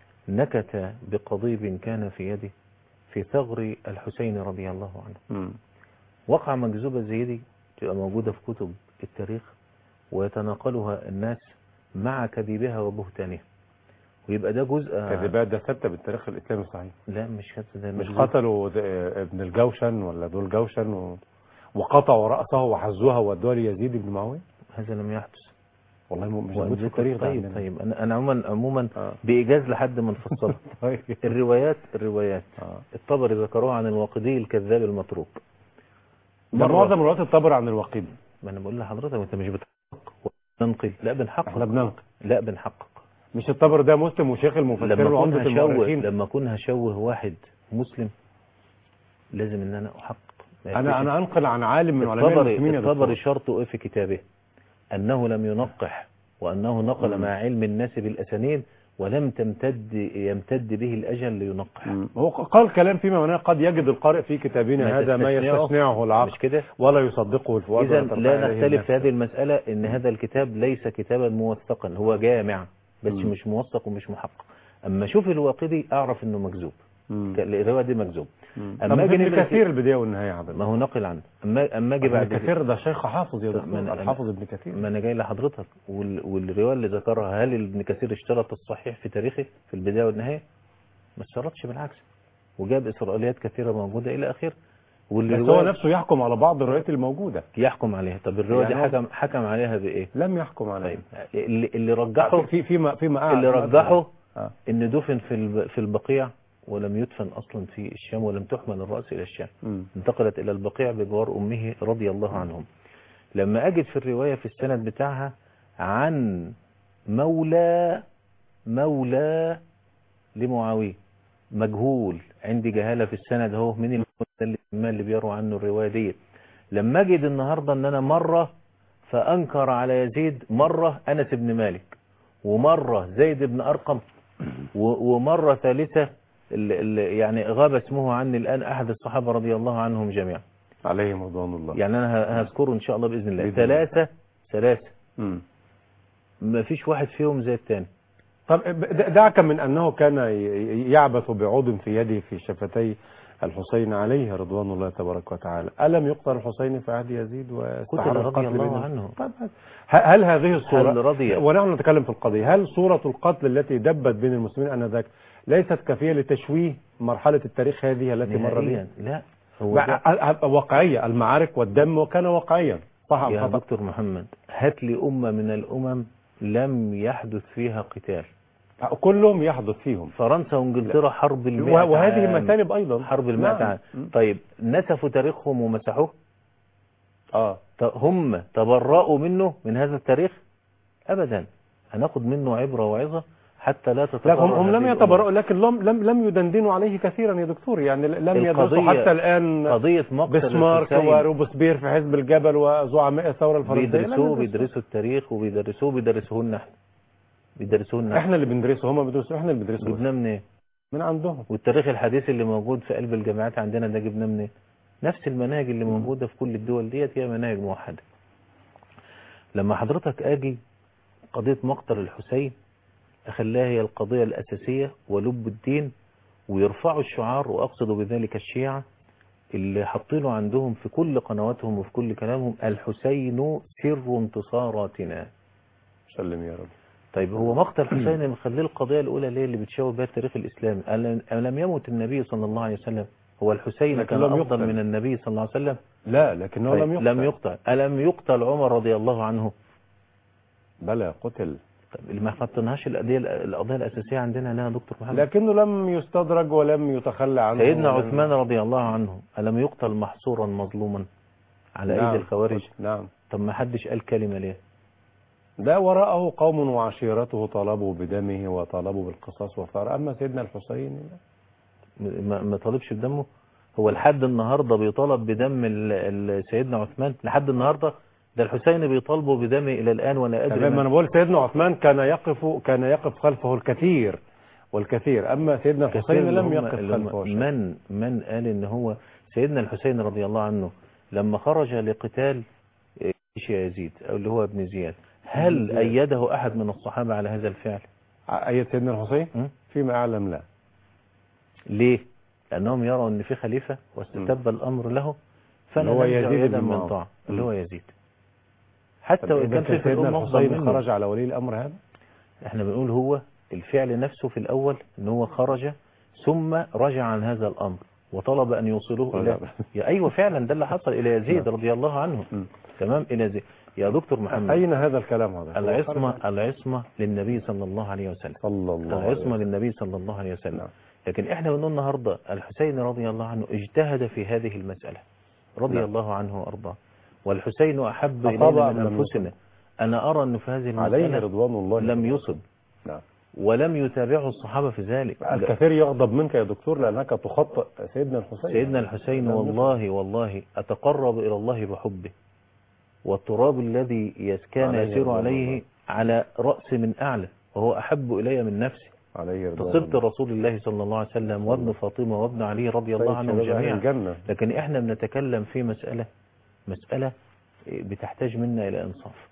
نكت بقضيب كان في يده في ثغر الحسين رضي الله عنه مم. وقع مكذوبة زي دي تبقى موجودة في كتب التاريخ ويتناقلها الناس مع كذبها وبهتانها ويبقى ده جزء كذبات ده ثابته بالتاريخ الاسلامي الصحيح لا مش كذب ده مش مكذوب. قتلوا ذ- ابن الجوشن ولا ذو الجوشن و... وقطعوا رأسه وحزوها وادوها ليزيد بن معاوية هذا لم يحدث والله مو- مش موجود في وأنزلت- التاريخ ده طيب عندنا. طيب انا انا عموما عموما آه. بايجاز لحد ما نفصلها طيب الروايات الروايات آه. الطبري ذكروها عن الواقدي الكذاب المتروك ده مرة- معظم روايات الطبر عن الوقيد ما انا بقول لحضرتك انت مش بتحقق ننقل لا بنحقق احنا بننقل لا بنحقق مش الطبر ده مسلم وشيخ المفسرين لما اكون وعمدة هشوه المؤرخين لما اكون هشوه واحد مسلم لازم ان انا احقق ما انا يكفيش انا انقل عن عالم من علماء الطبري المسلمين يا الطبري دكتور. شرطه ايه في كتابه انه لم ينقح وانه نقل مم. مع علم الناس بالاسانيد ولم تمتد يمتد به الاجل لينقح مم. هو قال كلام فيما معناه قد يجد القارئ في ما كتابنا هذا ما تستثنعه. يستثنعه مش العقل كده ولا يصدقه الفؤاد اذا ولا ترفع لا إليه نختلف النفس. في هذه المساله ان هذا الكتاب ليس كتابا موثقا هو جامع بس مم. مش موثق ومش محقق اما شوف الواقدي اعرف انه مكذوب مم. الروايه دي مكذوب مم. أما طب أجي ابن نملك- كثير البداية والنهاية يا عبد ما هو نقل عنه اما اما اجي بعد ابن كثير ده شيخ حافظ يا طب دكتور ما أنا- الحافظ ابن كثير ما انا جاي لحضرتك وال... والروايه اللي ذكرها هل ابن كثير اشترط الصحيح في تاريخه في البدايه والنهايه ما اشترطش بالعكس وجاب اسرائيليات كثيره موجوده الى اخره بس والروايه هو نفسه يحكم على بعض الروايات الموجودة يحكم عليها طب الروايه دي يعني هو- حكم حكم عليها بايه لم يحكم عليه طيب اللي, اللي رجحه في فيما فيما قعد اللي رجحه آه. ان دفن في الب... في البقيع ولم يدفن اصلا في الشام ولم تحمل الراس الى الشام مم. انتقلت إلى البقيع بجوار أمه رضي الله عنهم لما أجد في الرواية في السند بتاعها عن مولى مولى لمعاوية مجهول عندي جهالة في السند اهو من المولى اللي, اللي بيروى عنه الرواية دي لما أجد النهاردة أن أنا مرة فأنكر على يزيد مرة أنس بن مالك ومرة زيد بن أرقم و- ومرة ثالثة ال- ال- يعني غاب اسمه عني الآن أحد الصحابة رضي الله عنهم جميعا عليهم رضوان الله يعني أنا ه- هذكره إن شاء الله بإذن الله بإذن الله. ثلاثة ثلاثة مم. ما فيش واحد فيهم زي الثاني طب د- دعك من أنه كان ي- يعبث بعود في يده في شفتي الحسين عليه رضوان الله تبارك وتعالى ألم يقتل الحسين في عهد يزيد واستحال قتل رضي القتل الله بينهم؟ عنه. طيب ه- هل هذه الصورة هل رضي؟ ونحن نتكلم في القضية هل صورة القتل التي دبت بين المسلمين آنذاك ليست كافية لتشويه مرحلة التاريخ هذه التي مر بها نهائيا لا هو ده بقى- واقعية المعارك والدم وكان واقعيا صح أم يا خطأ دكتور محمد هات لي أمة من الأمم لم يحدث فيها قتال كلهم يحدث فيهم فرنسا وانجلترا حرب المئة وه- وهذه عام. مسالب أيضا حرب المئة نعم. عام م. طيب نسفوا تاريخهم ومسحوه اه ط- هم تبرأوا منه من هذا التاريخ أبدا هناخد منه عبرة وعظة حتى لا لا تتكرر هم, هم لم هذه يتبرؤوا لكن لم لم لم يدندنوا عليه كثيرا يا دكتور يعني لم يدرسوا القضية- حتى الآن قضية مقتل بسمارك الحسين وروبسبير في حزب الجبل وزعماء الثورة الفرنسية لم بيدرسوه يدرسوا. بيدرسوا التاريخ وبيدرسوه بيدرسوه لنا احنا بيدرسوه لنا احنا اللي بندرسه هم بيدرسوا احنا اللي بندرسه جبناه منين من عندهم والتاريخ الحديث اللي موجود في قلب الجامعات عندنا ده جبناه منين نفس المناهج اللي موجودة في كل الدول ديت هي مناهج موحدة لما حضرتك اجي قضية مقتل الحسين اخليها هي القضية الاساسية ولب الدين ويرفعوا الشعار واقصد بذلك الشيعة اللي حاطينه عندهم في كل قنواتهم وفي كل كلامهم الحسين سر انتصاراتنا سلم يا رب طيب هو مقتل الحسين مخليه القضية الأولى ليه اللي بتشوه بها التاريخ الإسلامي ألم- ألم يمت النبي صلى الله عليه وسلم هو الحسين لكن كان لم أفضل يقتل. من النبي صلى الله عليه وسلم لا لكنه طيب لم يقتل لم يقتل ألم يقتل عمر رضي الله عنه بلى قتل طيب اللي ما حطيناهاش القضية القضية الأساسية عندنا لا يا دكتور محمد لكنه لم يستدرج ولم يتخلى عنه سيدنا ولم- عثمان رضي الله عنه ألم يقتل محصورا مظلوما على نعم. أيدي الخوارج نعم طب ما حدش قال كلمة ليه ده وراءه قوم وعشيرته طالبوا بدمه وطالبوا بالقصاص وثار أما سيدنا الحسين ما ما طالبش بدمه هو لحد النهاردة بيطالب بدم ال- ال- سيدنا عثمان لحد النهاردة ده الحسين بيطالبوا بدمه إلى الآن ولا أدري تمام من- انا بقول سيدنا عثمان كان يقف كان يقف خلفه الكثير والكثير اما سيدنا كثير الحسين اللي لم هم- يقف اللي هم خلفه شيء. من من قال ان هو سيدنا الحسين رضي الله عنه لما خرج لقتال جيش يزيد أو اللي هو ابن زياد هل زياد. أيده أحد من الصحابة على هذا الفعل أيد سيدنا الحسين م? فيما أعلم لا ليه لأنهم يروا أن في خليفة واستتب الأمر له فلا اللي هو ننزع يزيد يدا بن من معاوية. طاعة اللي م. هو يزيد حتى وإن إذا كان في في سيدنا الأمة أفضل الحسين منه خرج على ولي الأمر هذا احنا بنقول هو الفعل نفسه في الأول ان هو خرج ثم رجع عن هذا الأمر وطلب أن يوصلوه إلى رجع. يا أيوة فعلا ده اللي حصل إلى يزيد رضي الله عنه م. تمام إلى يزيد يا دكتور محمد أين هذا الكلام هذا هو العصمة خرج- العصمة للنبي صلى الله عليه وسلم صلى الله عليه العصمة وسلم. للنبي صلى الله عليه وسلم نعم. لكن احنا بنقول النهاردة الحسين رضي الله عنه اجتهد في هذه المسألة رضي نعم. الله عنه وأرضاه والحسين أحب أصاب إلينا أم من لم أنفسنا أنا أرى أن في هذه عليه المسألة رضوان الله لم يصب نعم ولم يتابعه الصحابة في ذلك الكثير يغضب منك يا دكتور لأنك تخطئ سيدنا الحسين سيدنا الحسين لم يصب. والله والله أتقرب إلى الله بحبه والتراب الذي يس- كان عليه يسير رضوان عليه الله. على رأس من أعلى وهو أحب إلي من نفسي عليه رضوان فصرت الله. رسول الله صلى الله عليه وسلم وابن فاطمة وابن علي رضي الله سيد عنهم شباب أهل جميعا الجنة لكن احنا بنتكلم في مسألة مسألة بتحتاج منا إلى إنصاف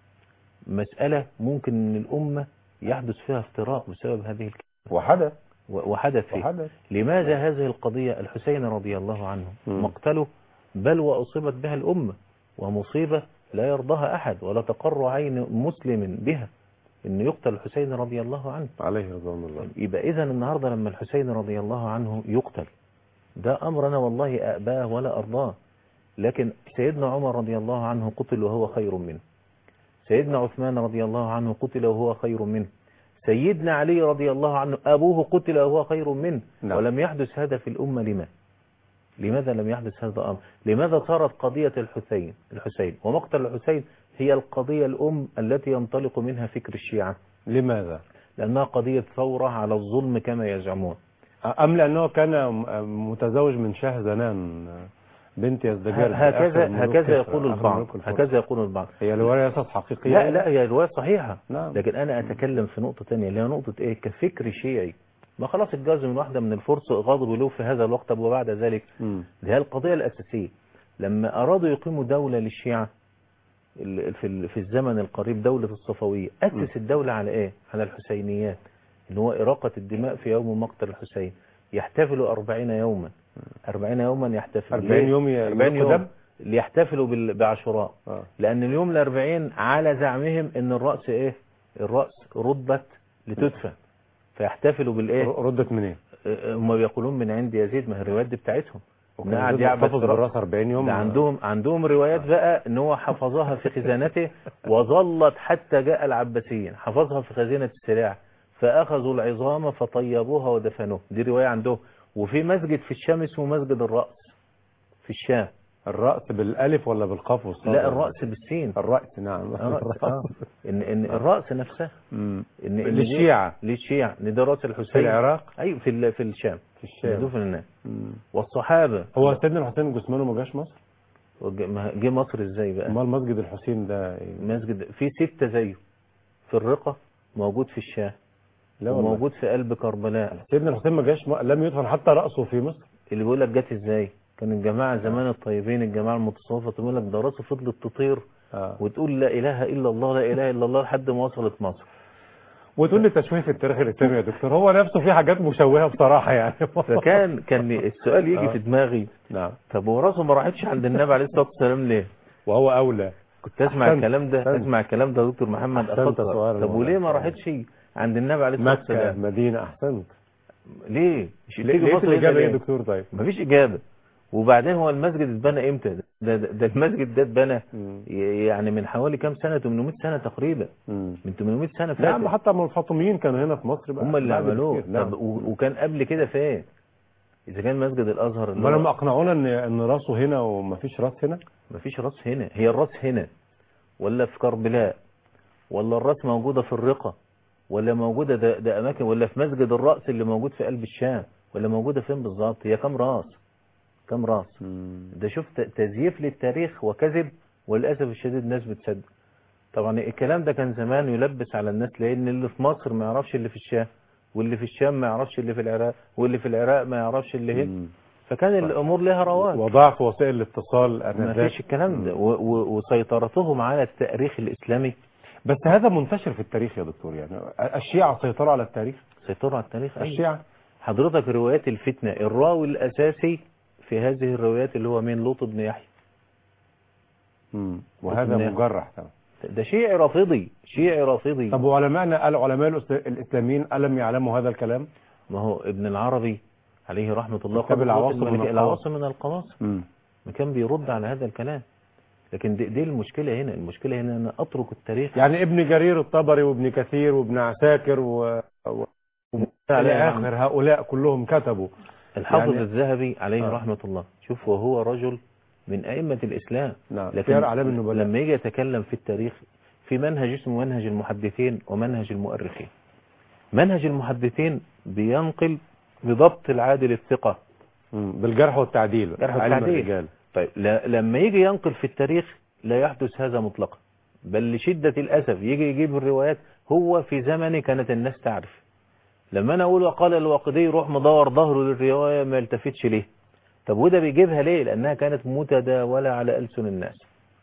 مسألة ممكن أن الأمة يحدث فيها افتراء بسبب هذه الكلمة وحدث وحدث فيه وحدث لماذا هذه القضية الحسين رضي الله عنه مم. مقتله بل وأصيبت بها الأمة ومصيبة لا يرضاها أحد ولا تقر عين مسلم بها أن يقتل الحسين رضي الله عنه عليه رضوان الله يبقى إذا النهاردة لما الحسين رضي الله عنه يقتل ده أمر أنا والله أأباه ولا أرضاه لكن سيدنا عمر رضي الله عنه قتل وهو خير منه سيدنا عثمان رضي الله عنه قتل وهو خير منه سيدنا علي رضي الله عنه أبوه قتل وهو خير منه نعم. ولم يحدث هذا في الأمة لما لماذا لم يحدث هذا الأمر لماذا صارت قضية الحسين الحسين ومقتل الحسين هي القضية الأم التي ينطلق منها فكر الشيعة لماذا لأنها قضية ثورة على الظلم كما يزعمون أم لأنه كان متزوج من شاه زنان بنت يزدجر هكذا هكذا يقول البعض هكذا يقول البعض هي الرواية أساس حقيقية لا لا هي رواية صحيحة نعم. لكن أنا أتكلم في نقطة تانية اللي هي نقطة إيه كفكر شيعي ما خلاص اتجوز من واحدة من الفرس غضبوا له في هذا الوقت وبعد ذلك مم. دي هي القضية الأساسية لما أرادوا يقيموا دولة للشيعة ال- في ال- في الزمن القريب دولة الصفوية أسس الدولة على إيه؟ على الحسينيات اللي هو إراقة الدماء في يوم مقتل الحسين يحتفلوا أربعين يوما أربعين يوما يحتفلوا 40 ليه؟ يوم ي- 40 يلقوا يوم دم؟ ليحتفلوا بال- بعاشوراء آه. لأن اليوم الأربعين على زعمهم إن الرأس إيه؟ الرأس ربت لتدفن فيحتفلوا بالإيه؟ ر- ردت منين؟ هم بيقولون من عند يزيد ما هي الروايات دي بتاعتهم وكان إن قاعد يزيد يعبث محتفظ في رأسه. بالراس 40 يوم ده عندهم عندهم روايات بقى ان هو حفظها في خزانته وظلت حتى جاء العباسيين حفظها في خزينة السلاح فأخذوا العظام فطيبوها ودفنوها دي رواية عندهم وفي مسجد في الشام اسمه مسجد الرأس في الشام الرأس بالألف ولا بالقاف والصاد؟ لا الرأس بالسين الرأس نعم الرأس آه. ان ان الرأس نفسها مم. ان إن دي- للشيعة للشيعة ان ده رأس الحسين في العراق ايوه في ال- في الشام في الشام مدفون هناك مم. والصحابة هو سيدنا الحسين جثمانه ما جاش مصر؟ وج- ما- جه مصر ازاي بقى امال مسجد الحسين ده إيه؟ مسجد في ستة زيه في الرقة موجود في الشام لا والله وموجود في قلب كربلاء سيدنا الحسين ما جاش م... لم يدفن حتى رأسه في مصر اللي بيقول لك جت ازاي كان الجماعة زمان الطيبين الجماعة المتصوفة تقول لك ده راسه فضلت تطير آه. وتقول لا اله الا الله لا اله الا الله لحد ما وصلت مصر وتقول لي تشويه في التاريخ الاسلامي يا دكتور هو نفسه في حاجات مشوهه بصراحه يعني فكان كان السؤال يجي آه. في دماغي نعم طب هو راسه ما راحتش عند النبي عليه الصلاه والسلام ليه؟ وهو اولى كنت اسمع أحسنت. الكلام ده أحسنت. اسمع الكلام ده يا دكتور محمد أحسنت اتفضل سؤال طب وليه ما والله. راحتش عند النبي عليه الصلاه مكه والسلام؟ مدينه احسنت ليه؟ مش ليه تيجي ليه مصر الاجابه هنا ايه ليه؟ يا دكتور طيب مفيش إجابة وبعدين هو المسجد اتبنى امتى ده, ده, ده المسجد ده اتبنى مم. ي- يعني من حوالي كام سنة 800 سنة تقريبا مم. من 800 سنة لا عم فاتت حتى من الفاطميين كانوا هنا في مصر بقى هم اللي بعد عملوه بكتير. نعم طب و- وكان قبل كده فين إذا كان مسجد الأزهر اللي ما لما هو اقنعونا ان ان راسه هنا ومفيش راس هنا مفيش راس هنا هي الراس هنا ولا في كربلاء ولا الراس موجودة في الرقة ولا موجودة ده, ده أماكن ولا في مسجد الرأس اللي موجود في قلب الشام ولا موجودة فين بالظبط هي كام راس كام راس ده شفت تزييف للتاريخ وكذب وللاسف الشديد الناس بتصدق طبعا الكلام ده كان زمان يلبس على الناس لان اللي في مصر ما يعرفش اللي في الشام واللي في الشام ما يعرفش اللي في العراق واللي في العراق ما يعرفش اللي هنا مم. فكان الامور لها رواج وضعف وسائل الاتصال ما آنذاك. فيش الكلام ده و- و- وسيطرتهم على التاريخ الاسلامي بس هذا منتشر في التاريخ يا دكتور يعني الشيعة سيطروا على التاريخ سيطروا على التاريخ أيوة. الشيعة حضرتك روايات الفتنة الراوي الأساسي في هذه الروايات اللي هو مين لوط بن يحيى مم. وهذا نعم. مجرح طبعا ده شيعي رافضي شيعي رافضي طب وعلماءنا العلماء الأس- الإسلاميين ألم يعلموا هذا الكلام؟ ما هو ابن العربي عليه رحمة الله كتاب قال العواصم من الملك- القواصم. العواصم من القواصم مم. ما كان بيرد على هذا الكلام لكن دي, دي المشكلة هنا المشكلة هنا أن أترك التاريخ يعني ابن جرير الطبري وابن كثير وابن عساكر و... و... إلى آخر هؤلاء كلهم كتبوا الحافظ يعني- الذهبي عليه آه. رحمة الله شوف وهو رجل من أئمة الإسلام نعم لكن سير أعلام النبلاء لما يجي يتكلم في التاريخ في منهج اسمه منهج المحدثين ومنهج المؤرخين منهج المحدثين بينقل بضبط العادل الثقة مم. بالجرح والتعديل جرح علم والتعديل. الرجال طيب ل- لما يجي ينقل في التاريخ لا يحدث هذا مطلقا بل لشدة الأسف يجي يجيب الروايات هو في زمن كانت الناس تعرف لما أنا أقول وقال الواقدي روح مدور ظهره للرواية ما يلتفتش ليه طب وده بيجيبها ليه لأنها كانت متداولة على ألسن الناس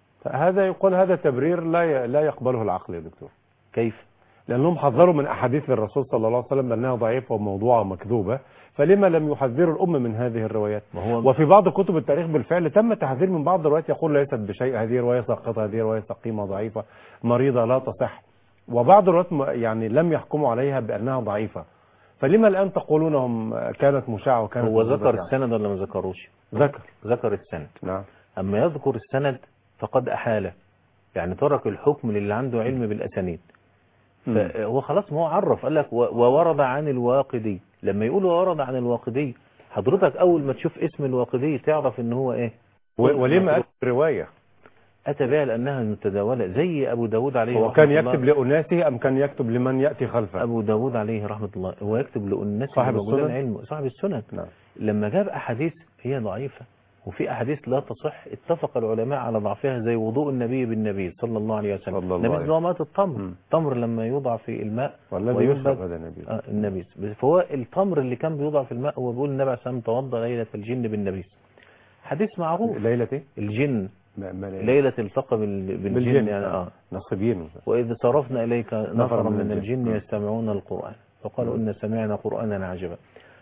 هذا يقول هذا تبرير لا ي... لا يقبله العقل يا دكتور كيف لأنهم حذروا من أحاديث الرسول صلى الله عليه وسلم بأنها ضعيفة وموضوعة ومكذوبة فلما لم يحذروا الأمة من هذه الروايات ما هو وفي بعض كتب التاريخ بالفعل تم تحذير من بعض الروايات يقول ليست بشيء هذه رواية ساقطة هذه رواية سقيمة ضعيفة مريضة لا تصح وبعض الروايات م- يعني لم يحكموا عليها بأنها ضعيفة فلما الآن تقولونهم كانت مشاعة وكانت هو مضرة ذكر يعني؟ السند ولا ما ذكروش ذكر ذكر السند نعم أما يذكر السند فقد أحاله يعني ترك الحكم للي عنده علم بالأسانيد مم. فهو خلاص ما هو عرف قال لك و- وورد عن الواقدي لما يقول وورد عن الواقدي حضرتك أول ما تشوف اسم الواقدي تعرف إن هو إيه و- ولما أتى رواية أتى بها لأنها متداولة زي أبو داود عليه هو رحمة كان الله. يكتب لأناسه أم كان يكتب لمن يأتي خلفه أبو داود عليه رحمة الله هو يكتب لأناس صاحب موجودين السنن؟ علم صاحب السنن نعم لما جاب أحاديث هي ضعيفة وفي أحاديث لا تصح اتفق العلماء على ضعفها زي وضوء النبي بالنبي صلى الله عليه وسلم صلى الله النبي عليه اللي هو مات التمر مم. التمر لما يوضع في الماء والذي وينبت- يشرب هذا النبي آه النبيذ بس فهو التمر اللي كان بيوضع في الماء هو بيقول النبي عليه الصلاة والسلام توضأ ليلة الجن بالنبيذ حديث معروف ليلة ايه؟ الجن ما- ما ليلة. ليلة التقى بال- بالجن بالجن يعني اه نصيبين وإذ صرفنا إليك نفرا من من الجن. الجن مم. يستمعون القرآن فقالوا مم. إن سمعنا قرآنا عجبا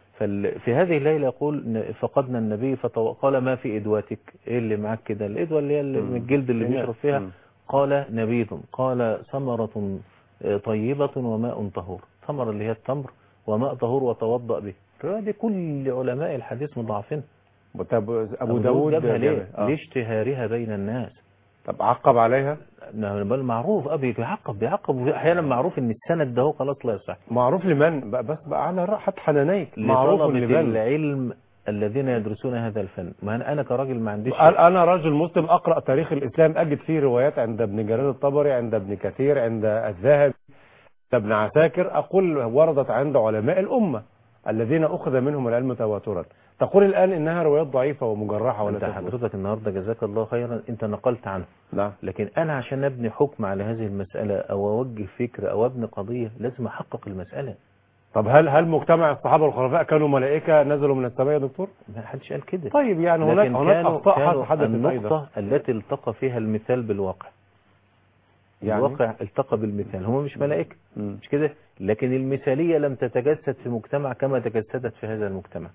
ففي هذه الليلة يقول ن- فقدنا النبي فقال ما في إدواتك إيه اللي معاك كده الإدوة اللي هي اللي مم. من الجلد اللي إناء. بيشرب فيها مم. قال نبيذ قال ثمرة آه، طيبة وماء طهور ثمرة اللي هي التمر وماء طهور وتوضأ به الرواية دي كل علماء الحديث مضاعفين طب أبو داود جابها ليه؟ جابها. آه. لاشتهارها بين الناس طب عقب عليها نعم، بل معروف أبي بيعقب بيعقب وفي أحيانا معروف إن السند ده هو خلاص لا يصح معروف لمن بقى بس بقى على راحة حنانيك معروف لطلبة لمن العلم الذين يدرسون هذا الفن ما أنا- أنا كراجل ما عنديش قال أنا رجل مسلم أقرأ تاريخ الإسلام أجد فيه روايات عند ابن جرير الطبري عند ابن كثير عند الذهبي عند ابن عساكر أقول وردت عند علماء الأمة الذين أخذ منهم العلم تواترا تقول الآن إنها روايات ضعيفة ومجرحة ولا أنت تثبت حضرتك النهاردة جزاك الله خيرا أنت نقلت عنه نعم لكن أنا عشان أبني حكم على هذه المسألة أو أوجه فكرة أو أبني قضية لازم أحقق المسألة طب هل هل مجتمع الصحابة والخلفاء كانوا ملائكة نزلوا من السماء يا دكتور؟ ما حدش قال كده طيب يعني هناك لكن هناك كانوا, أخطاء كانوا حدثت أيضا النقطة التي التقى فيها المثال بالواقع يعني الواقع التقى بالمثال هم مش ملائكة مم. مش كده لكن المثالية لم تتجسد في مجتمع كما تجسدت في هذا المجتمع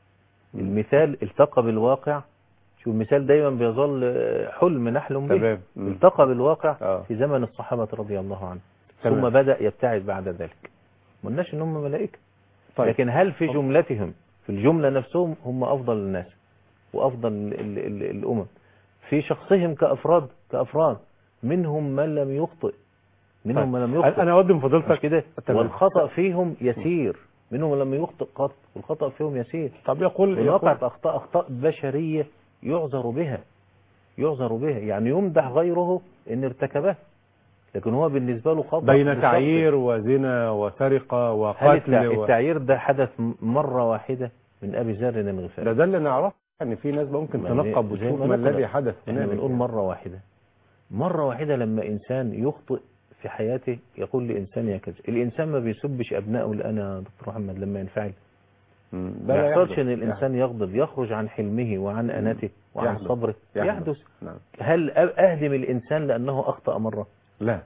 المثال التقى بالواقع شو المثال دايما بيظل آه، حلم نحلم به تمام مم. التقى بالواقع آه. في زمن الصحابة رضي الله عنهم تمام. ثم بدأ يبتعد بعد ذلك ما قلناش ان هم ملائكة طيب لكن هل في جملتهم في الجملة نفسهم هم أفضل الناس وأفضل ال ال ال الأمم في شخصهم كأفراد كأفراد منهم من لم يخطئ منهم طيب. من لم يخطئ أنا أودي من مش فضيلتك كده تمام. والخطأ فيهم يسير منهم من لم يخطئ قط والخطأ فيهم يسير طب يقول والواقع يقول- أخطاء أخطاء بشرية يعذر بها يعذر بها يعني يمدح غيره إن ارتكبه لكن هو بالنسبة له خطأ بين بشخصه. تعيير وزنا وسرقة هل وقتل التع- و... التعيير ده حدث م- مرة واحدة من أبي ذر ده الغفاري ده اللي نعرفه ان في ناس ممكن ما تنقب زي- زي وتشوف ما ما نقرأ. الذي حدث احنا هنالك بنقول يعني. مرة واحدة مرة واحدة لما إنسان يخطئ في حياته يقول لإنسان يا كذا الإنسان ما بيسبش أبنائه الآن يا دكتور محمد لما ينفعل مم. ما لا يحصلش يحدث. ان الانسان يغضب يخرج عن حلمه وعن اناته وعن يحدث. صبره يحدث نعم هل أ- اهدم الانسان لانه اخطا مره لا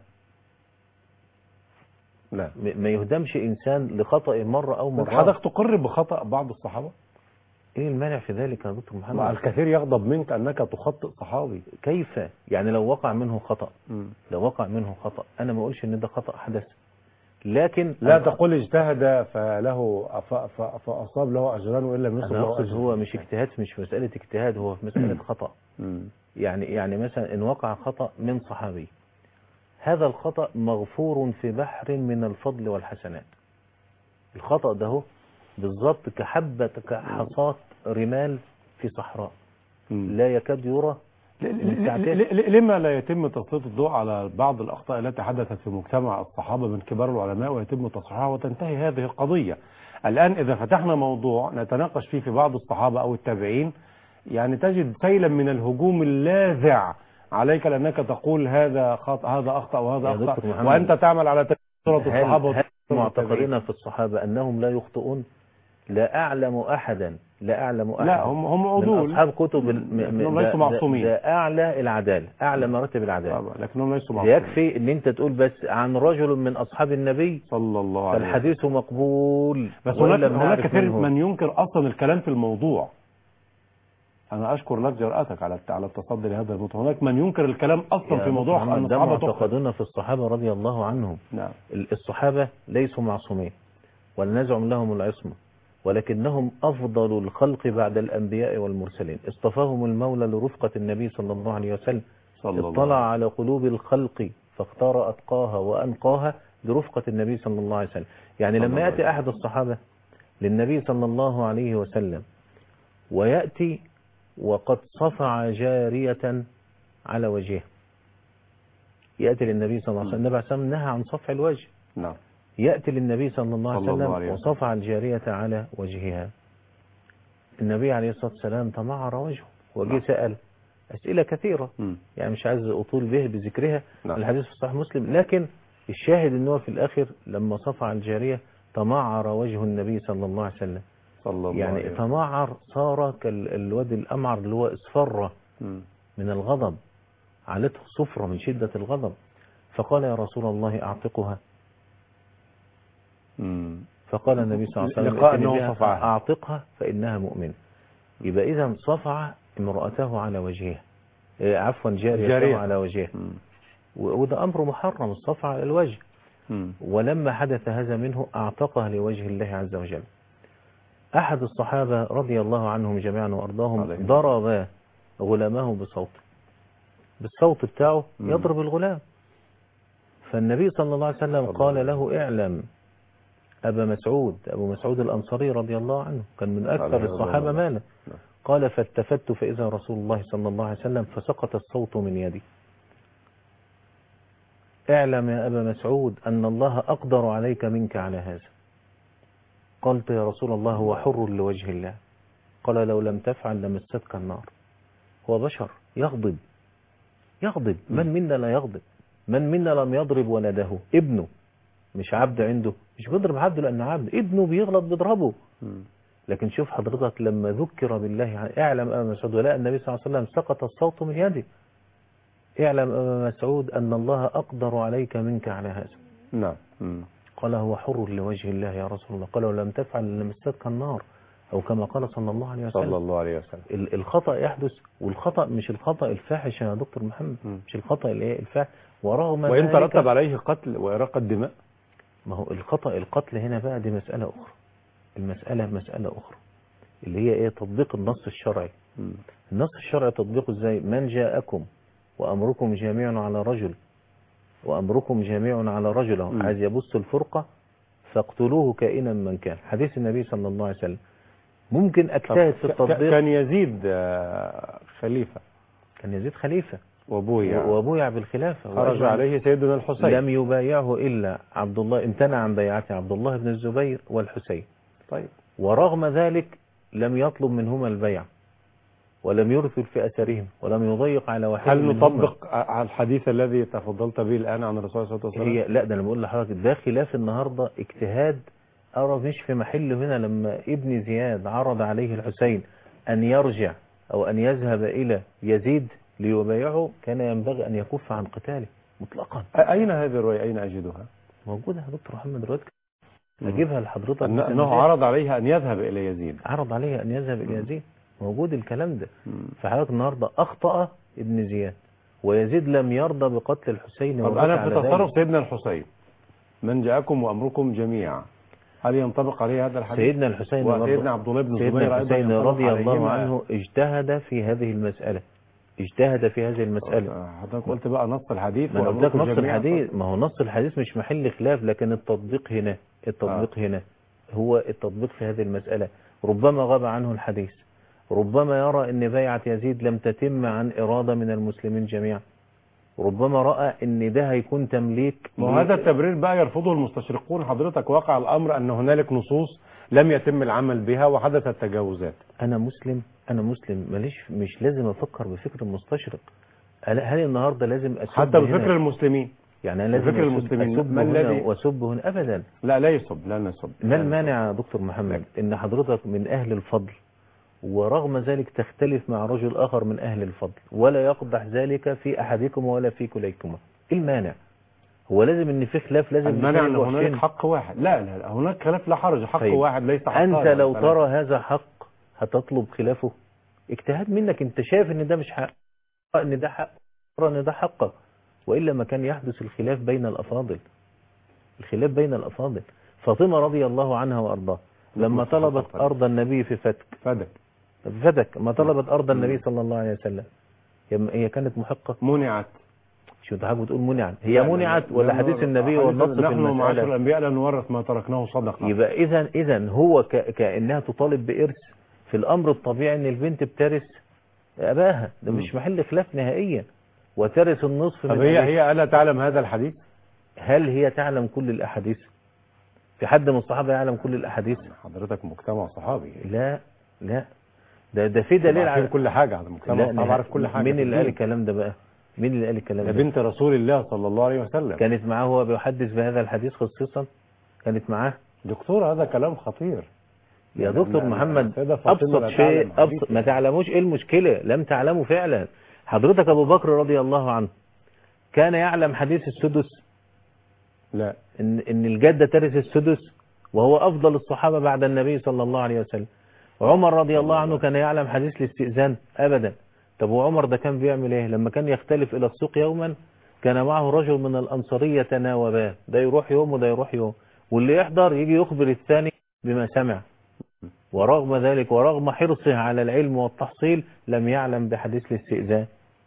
لا م- ما يهدمش انسان لخطا مره او مرات حضرتك تقر بخطأ بعض الصحابة ايه المانع في ذلك يا دكتور مع محمد الكثير يغضب منك أنك تخطئ صحابي كيف يعني لو وقع منه خطا لو وقع منه خطا انا ما اقولش ان ده خطا حدث لكن لا أنا تقول اجتهد فله ف- ف- فأصاب له أجران وإن لم يصب انا له اقصد أجر هو مش اجتهاد مش مساله اجتهاد هو في مساله خطا مم. يعني يعني مثلا ان وقع خطا من صحابي هذا الخطا مغفور في بحر من الفضل والحسنات الخطا ده هو بالظبط كحبه كحصاه رمال في صحراء مم. لا يكاد يرى ل- من ل- ساعتين. ل- ل- لما لا يتم تسليط الضوء على بعض الأخطاء التي حدثت في مجتمع الصحابة من كبار العلماء ويتم تصحيحها وتنتهي هذه القضية الآن إذا فتحنا موضوع نتناقش فيه في بعض الصحابة أو التابعين يعني تجد سيلا من الهجوم اللاذع عليك لأنك تقول هذا خط هذا أخطأ وهذا يا دكتور أخطأ محمد، وأنت تعمل على تكثرة الصحابة هل, هل وتكثرة التابعين. معتقدين في الصحابه انهم لا يخطئون لا اعلم احدا لا اعلم احدا لا هم هم من عدول اصحاب كتب ال- م- م- لكنهم ده- ليسوا ده- معصومين. ده اعلى العداله اعلى مراتب العداله طبعا، لكنهم ليسوا معصومين يكفي ان انت تقول بس عن رجل من اصحاب النبي صلى الله عليه وسلم فالحديث مقبول بس وإن هناك لم هناك نعرف كثير منه. من ينكر اصلا الكلام في الموضوع انا اشكر لك جرأتك على على التصدي لهذا الموضوع هناك من ينكر الكلام اصلا يا في موضوع دكتور ان محمد، ده الصحابه تخطئ معتقدون في الصحابه رضي الله عنهم نعم ال- الصحابه ليسوا معصومين ولا نزعم لهم العصمه ولكنهم افضل الخلق بعد الانبياء والمرسلين اصطفاهم المولى لرفقه النبي صلى الله عليه وسلم صلى الله اطلع عليه على قلوب الخلق فاختار أتقاها وأنقاها لرفقة النبي صلى الله عليه وسلم يعني صلى لما الله يأتي عليه أحد الصحابة للنبي صلى الله عليه وسلم ويأتي وقد صفع جارية على وجهه يأتي للنبي صلى الله عليه وسلم النبي عليه الصلاة والسلام نهى عن صفع الوجه نعم يأتي للنبي صلى الله عليه صلى الله وسلم عليه وسلم. وصفع الجارية على وجهها النبي عليه الصلاة والسلام تمعر وجهه وجه نعم. سأل أسئلة كثيرة مم. يعني مش عايز أطول به بذكرها نعم. الحديث في صحيح مسلم لكن الشاهد ان هو في الآخر لما صفع الجارية تمعر وجه النبي صلى الله عليه وسلم صلى الله عليه يعني وسلم تمعر صار كالواد الأمعر اللي هو اصفر مم. من الغضب علته صفرة من شدة الغضب فقال يا رسول الله أعتقها مم. فقال النبي صلى الله عليه وسلم لقاء ائتني أنه بها صفعها. أعتقها فإنها مؤمن يبقى إذا صفع امرأته على وجهها إيه، عفوا جاريته جارية. على وجهها مم. و- وده أمر محرم الصفع على الوجه مم. ولما حدث هذا منه أعتقها لوجه الله عز وجل أحد الصحابة رضي الله عنهم جميعا وأرضاهم عليهم. ضرب غلامه بصوته بالصوت بتاعه مم. يضرب الغلام فالنبي صلى الله عليه وسلم صلى قال الله له اعلم أبا مسعود أبو مسعود الأنصاري رضي الله عنه كان من عليه أكثر رضي الصحابة الله. مالا نعم. قال فالتفت فإذا رسول الله صلى الله عليه وسلم فسقط الصوت من يدي اعلم يا أبا مسعود أن الله أقدر عليك منك على هذا قلت يا رسول الله هو حر لوجه الله قال لو لم تفعل لمستك النار هو بشر يغضب يغضب من منا لا يغضب من منا لم يضرب ولده ابنه مش عبد عنده مش بيضرب عبده لأنه عبد ابنه بيغلط بيضربه مم. لكن شوف حضرتك لما ذكر بالله يعني اعلم أبا مسعود ولا النبي صلى الله عليه وسلم سقط الصوت من يده اعلم أبا مسعود أن الله أقدر عليك منك على هذا نعم مم. قال هو حر لوجه الله يا رسول الله قال ولم تفعل لمستك النار أو كما قال صلى الله عليه صلى وسلم الله عليه وسلم ال- الخطأ يحدث والخطأ مش الخطأ الفاحش يا دكتور محمد مم. مش الخطأ اللي ايه الفاحش ورغم وإن ذلك ترتب عليه قتل وإراقة دماء ما هو الخطأ القتل هنا بقى دي مسألة أخرى المسألة مسألة أخرى اللي هي ايه تطبيق النص الشرعي مم. النص الشرعي تطبيقه ازاي من جاءكم وأمركم جميع على رجل وأمركم جميع على رجل أهو مم. عايز يبص الفرقة فاقتلوه كائنا من كان حديث النبي صلى الله عليه وسلم ممكن أجتهد في ك- التطبيق كان يزيد آه، خليفة كان يزيد خليفة وابويا وابويع بالخلافة خرج وأجمع- عليه سيدنا الحسين لم يبايعه إلا عبد الله امتنع عن بيعته عبد الله بن الزبير والحسين طيب ورغم ذلك لم يطلب منهما البيع ولم يرثل في أثرهم ولم يضيق على واحد هل منهما. نطبق على الحديث الذي تفضلت به الآن عن الرسول صلى الله عليه وسلم هي لا ده انا بقول لحضرتك ده خلاف النهارده اجتهاد أرى مش في محله هنا لما ابن زياد عرض عليه الحسين أن يرجع أو أن يذهب إلى يزيد ليبايعه كان ينبغي أن يكف عن قتاله مطلقا أين هذه الرواية أين أجدها موجودة يا دكتور محمد رواية أجيبها لحضرتك أن- أنه عرض عليها أن يذهب إلى يزيد عرض عليه أن يذهب إلى مم. يزيد موجود الكلام ده مم. فحضرتك النهاردة أخطأ ابن زياد ويزيد لم يرضى بقتل الحسين طب والرد أنا في على تصرف ذلك. سيدنا الحسين من جاءكم وأمركم جميعا هل ينطبق عليه هذا الحديث سيدنا الحسين برضه- وسيدنا عبد الله بن الزبير سيدنا أيضا الحسين ينطبق رضي الله عليهما. عنه اجتهد في هذه المسألة اجتهد في هذه المسألة حضرتك قلت بقى نص الحديث ما انا قلت لك وأمركم نص جميعاً. الحديث ما هو نص الحديث مش محل خلاف لكن التطبيق هنا التطبيق هنا هو التطبيق في هذه المسألة ربما غاب عنه الحديث ربما يرى ان بيعة يزيد لم تتم عن إرادة من المسلمين جميعا ربما رأى ان ده هيكون تمليك ما هو هذا التبرير بقى يرفضه المستشرقون حضرتك واقع الأمر أن هنالك نصوص لم يتم العمل بها وحدثت تجاوزات انا مسلم انا مسلم ماليش مش لازم افكر بفكر المستشرق هل هل النهارده لازم اسب حتى هنا؟ بفكر المسلمين يعني انا لازم بفكر أسب- المسلمين. اسب ما هنا الذي- واسب هنا ابدا لا لا يصب لا نصب ما المانع يا دكتور محمد ان حضرتك من اهل الفضل ورغم ذلك تختلف مع رجل اخر من اهل الفضل ولا يقدح ذلك في احدكم ولا في كليكما ايه المانع هو لازم ان في خلاف لازم المانع ان يكون هنالك وحشين. حق واحد لا لا, لا هناك خلاف لا حرج حق طيب. واحد ليس حق انت لو ترى هذا حق هتطلب خلافه اجتهاد منك انت شايف ان ده مش حق ان ده حق ترى ان ده حقك والا ما كان يحدث الخلاف بين الافاضل الخلاف بين الافاضل فاطمه رضي الله عنها وارضاها لما طلبت ارض النبي في فتك فدك فتك ما طلبت ارض النبي صلى الله عليه وسلم هي- هي كانت محقه منعت شو انت حضرتك بتقول منعت هي لا، لا، منعت لا، ولا لا، حديث لا، النبي حديث والنص في نحن معاشر المساله الانبياء لا نورث ما تركناه صدقه يبقى اذا اذا هو ك... كانها تطالب بارث في الامر الطبيعي ان البنت بترث اباها ده مم. مش محل خلاف نهائيا وترث النصف طب من هي أبيها. هي الا تعلم هذا الحديث هل هي تعلم كل الاحاديث في حد من الصحابه يعلم كل الاحاديث حضرتك مجتمع صحابي لا لا ده ده في دليل عارفين على كل حاجه هذا مجتمع لا، صحابي نهائي. عارف كل حاجه مين في اللي قال الدين. الكلام ده بقى مين اللي قال الكلام ده ده بنت رسول الله صلى الله عليه وسلم كانت معاه وهو بيحدث بهذا الحديث خصيصا كانت معاه دكتور هذا كلام خطير يا لا، دكتور لا، محمد السيدة فاطمة ابسط لا شيء تعلم أبسط حديث. ما تعلموش ايه المشكله لم تعلموا فعلا حضرتك ابو بكر رضي الله عنه كان يعلم حديث السدس لا ان ان الجده ترث السدس وهو افضل الصحابه بعد النبي صلى الله عليه وسلم عمر رضي الله عنه كان يعلم حديث الاستئذان ابدا طب وعمر ده كان بيعمل ايه لما كان يختلف الى السوق يوما كان معه رجل من الانصاريه يتناوبان ده يروح يوم وده يروح يوم واللي يحضر يجي يخبر الثاني بما سمع ورغم ذلك ورغم حرصه على العلم والتحصيل لم يعلم بحديث الاستئذان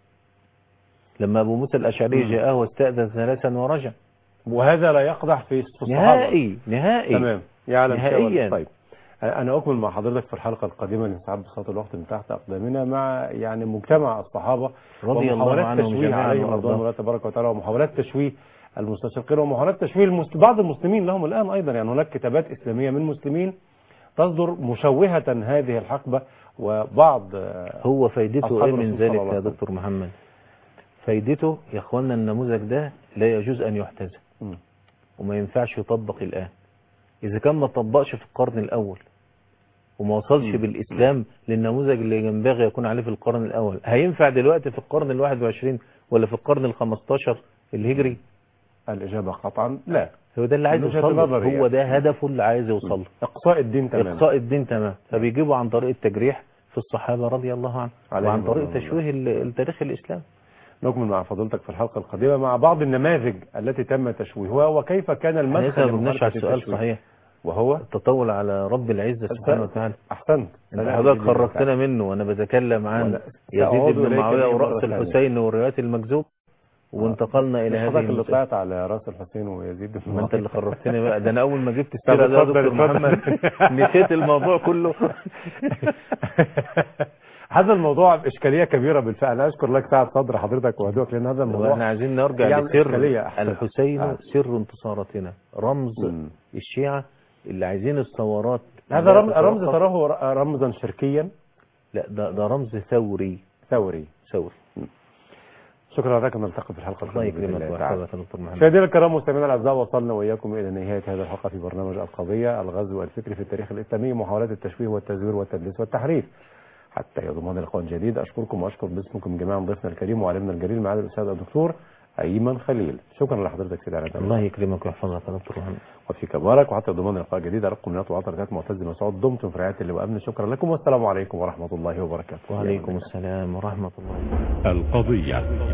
لما ابو موسى الاشعري مم. جاءه واستاذن ثلاثا ورجع وهذا لا يقدح في الصحابه نهائي نهائي تمام يعلم شيء ولا- نهائياً. طيب انا اكمل مع حضرتك في الحلقه القادمه لانسحاب بصوت الوقت من تحت اقدامنا مع يعني مجتمع الصحابه رضي الله ومحاولات عنهم تشويه جميعا عليهم رضوان وارضاهم الله تبارك وتعالى ومحاولات تشويه المستشرقين ومحاولات تشويه المسل... بعض المسلمين لهم الان ايضا يعني هناك كتابات اسلاميه من مسلمين تصدر مشوهه هذه الحقبه وبعض آه، هو فايدته أصحاب ايه من الرسول صلى الله ذلك عليه يا وسلم. دكتور محمد فايدته يا اخوانا النموذج ده لا يجوز ان يحتذى مم. وما ينفعش يطبق الان اذا كان ما طبقش في القرن الاول وما وصلش مم. بالاسلام للنموذج اللي ينبغي يكون عليه في القرن الاول هينفع دلوقتي في القرن الواحد وعشرين ولا في القرن الخمستاشر الهجري الاجابه قطعا لا هو ده اللي عايز من وجهة يوصل له. نظري هو يعني. ده هدفه اللي عايز يوصل له اقصاء الدين تماما إقصاء الدين تمام فبيجيبوا عن طريق التجريح في الصحابة رضي الله عنهم عليهم وعن طريق رضوان الله. تشويه ال- التاريخ الإسلام نكمل مع فضيلتك في الحلقه القادمه مع بعض النماذج التي تم تشويهها وكيف كان احنا المدخل لسه ما جبناش لمعرفة على السؤال التشويه. صحيح وهو التطول على رب العزة سبحانه وتعالى احسنت انت لا، حضرتك لا، خرجتنا منه وانا بتكلم عن ولا- يزيد سأعود بن إليك معاوية به مرة ورأس ثانية. الحسين والروايات المكذوب وانتقلنا الى مش هذه حضرتك اللي المسألة طلعت على راس الحسين ويزيد بن ما انت اللي معاوية. خرجتني بقى ده انا اول ما جبت السيره ده يا اتفضل، دكتور اتفضل. محمد نسيت الموضوع كله هذا الموضوع اشكاليه كبيره بالفعل اشكر لك سعه صدر حضرتك وهدوءك لان هذا هو الموضوع احنا عايزين نرجع يعني لسر إشكالية أحسن. الحسين آه. سر انتصاراتنا رمز مم. الشيعة اللي عايزين الثورات هذا لا رمز رمز تتوقف. تراه ر- رمزا شركيا لا ده ده رمز ثوري ثوري ثوري شكرا لك نلتقي في الحلقة الله القادمة بإذن يكرمك الله تعالى. ويحفظك يا دكتور محمد مشاهدينا الكرام مستمعينا الاعزاء وصلنا واياكم الى نهايه هذه الحلقه في برنامج القضيه الغزو الفكري في التاريخ الاسلامي محاولات التشويه والتزوير والتدليس والتحريف حتى يضمن لقاء جديد اشكركم واشكر باسمكم جميعا ضيفنا الكريم وعالمنا الجليل معالي الاستاذ الدكتور ايمن خليل شكرا لحضرتك سيدي على الله يكرمك ويحفظك يا دكتور محمد وفيك بارك وحتى يضمن لقاء جديد ارقكم من وعطر معتز مسعود دمتم في رعايه الله وامن شكرا لكم والسلام عليكم ورحمه الله وبركاته وعليكم السلام ورحمة الله القضية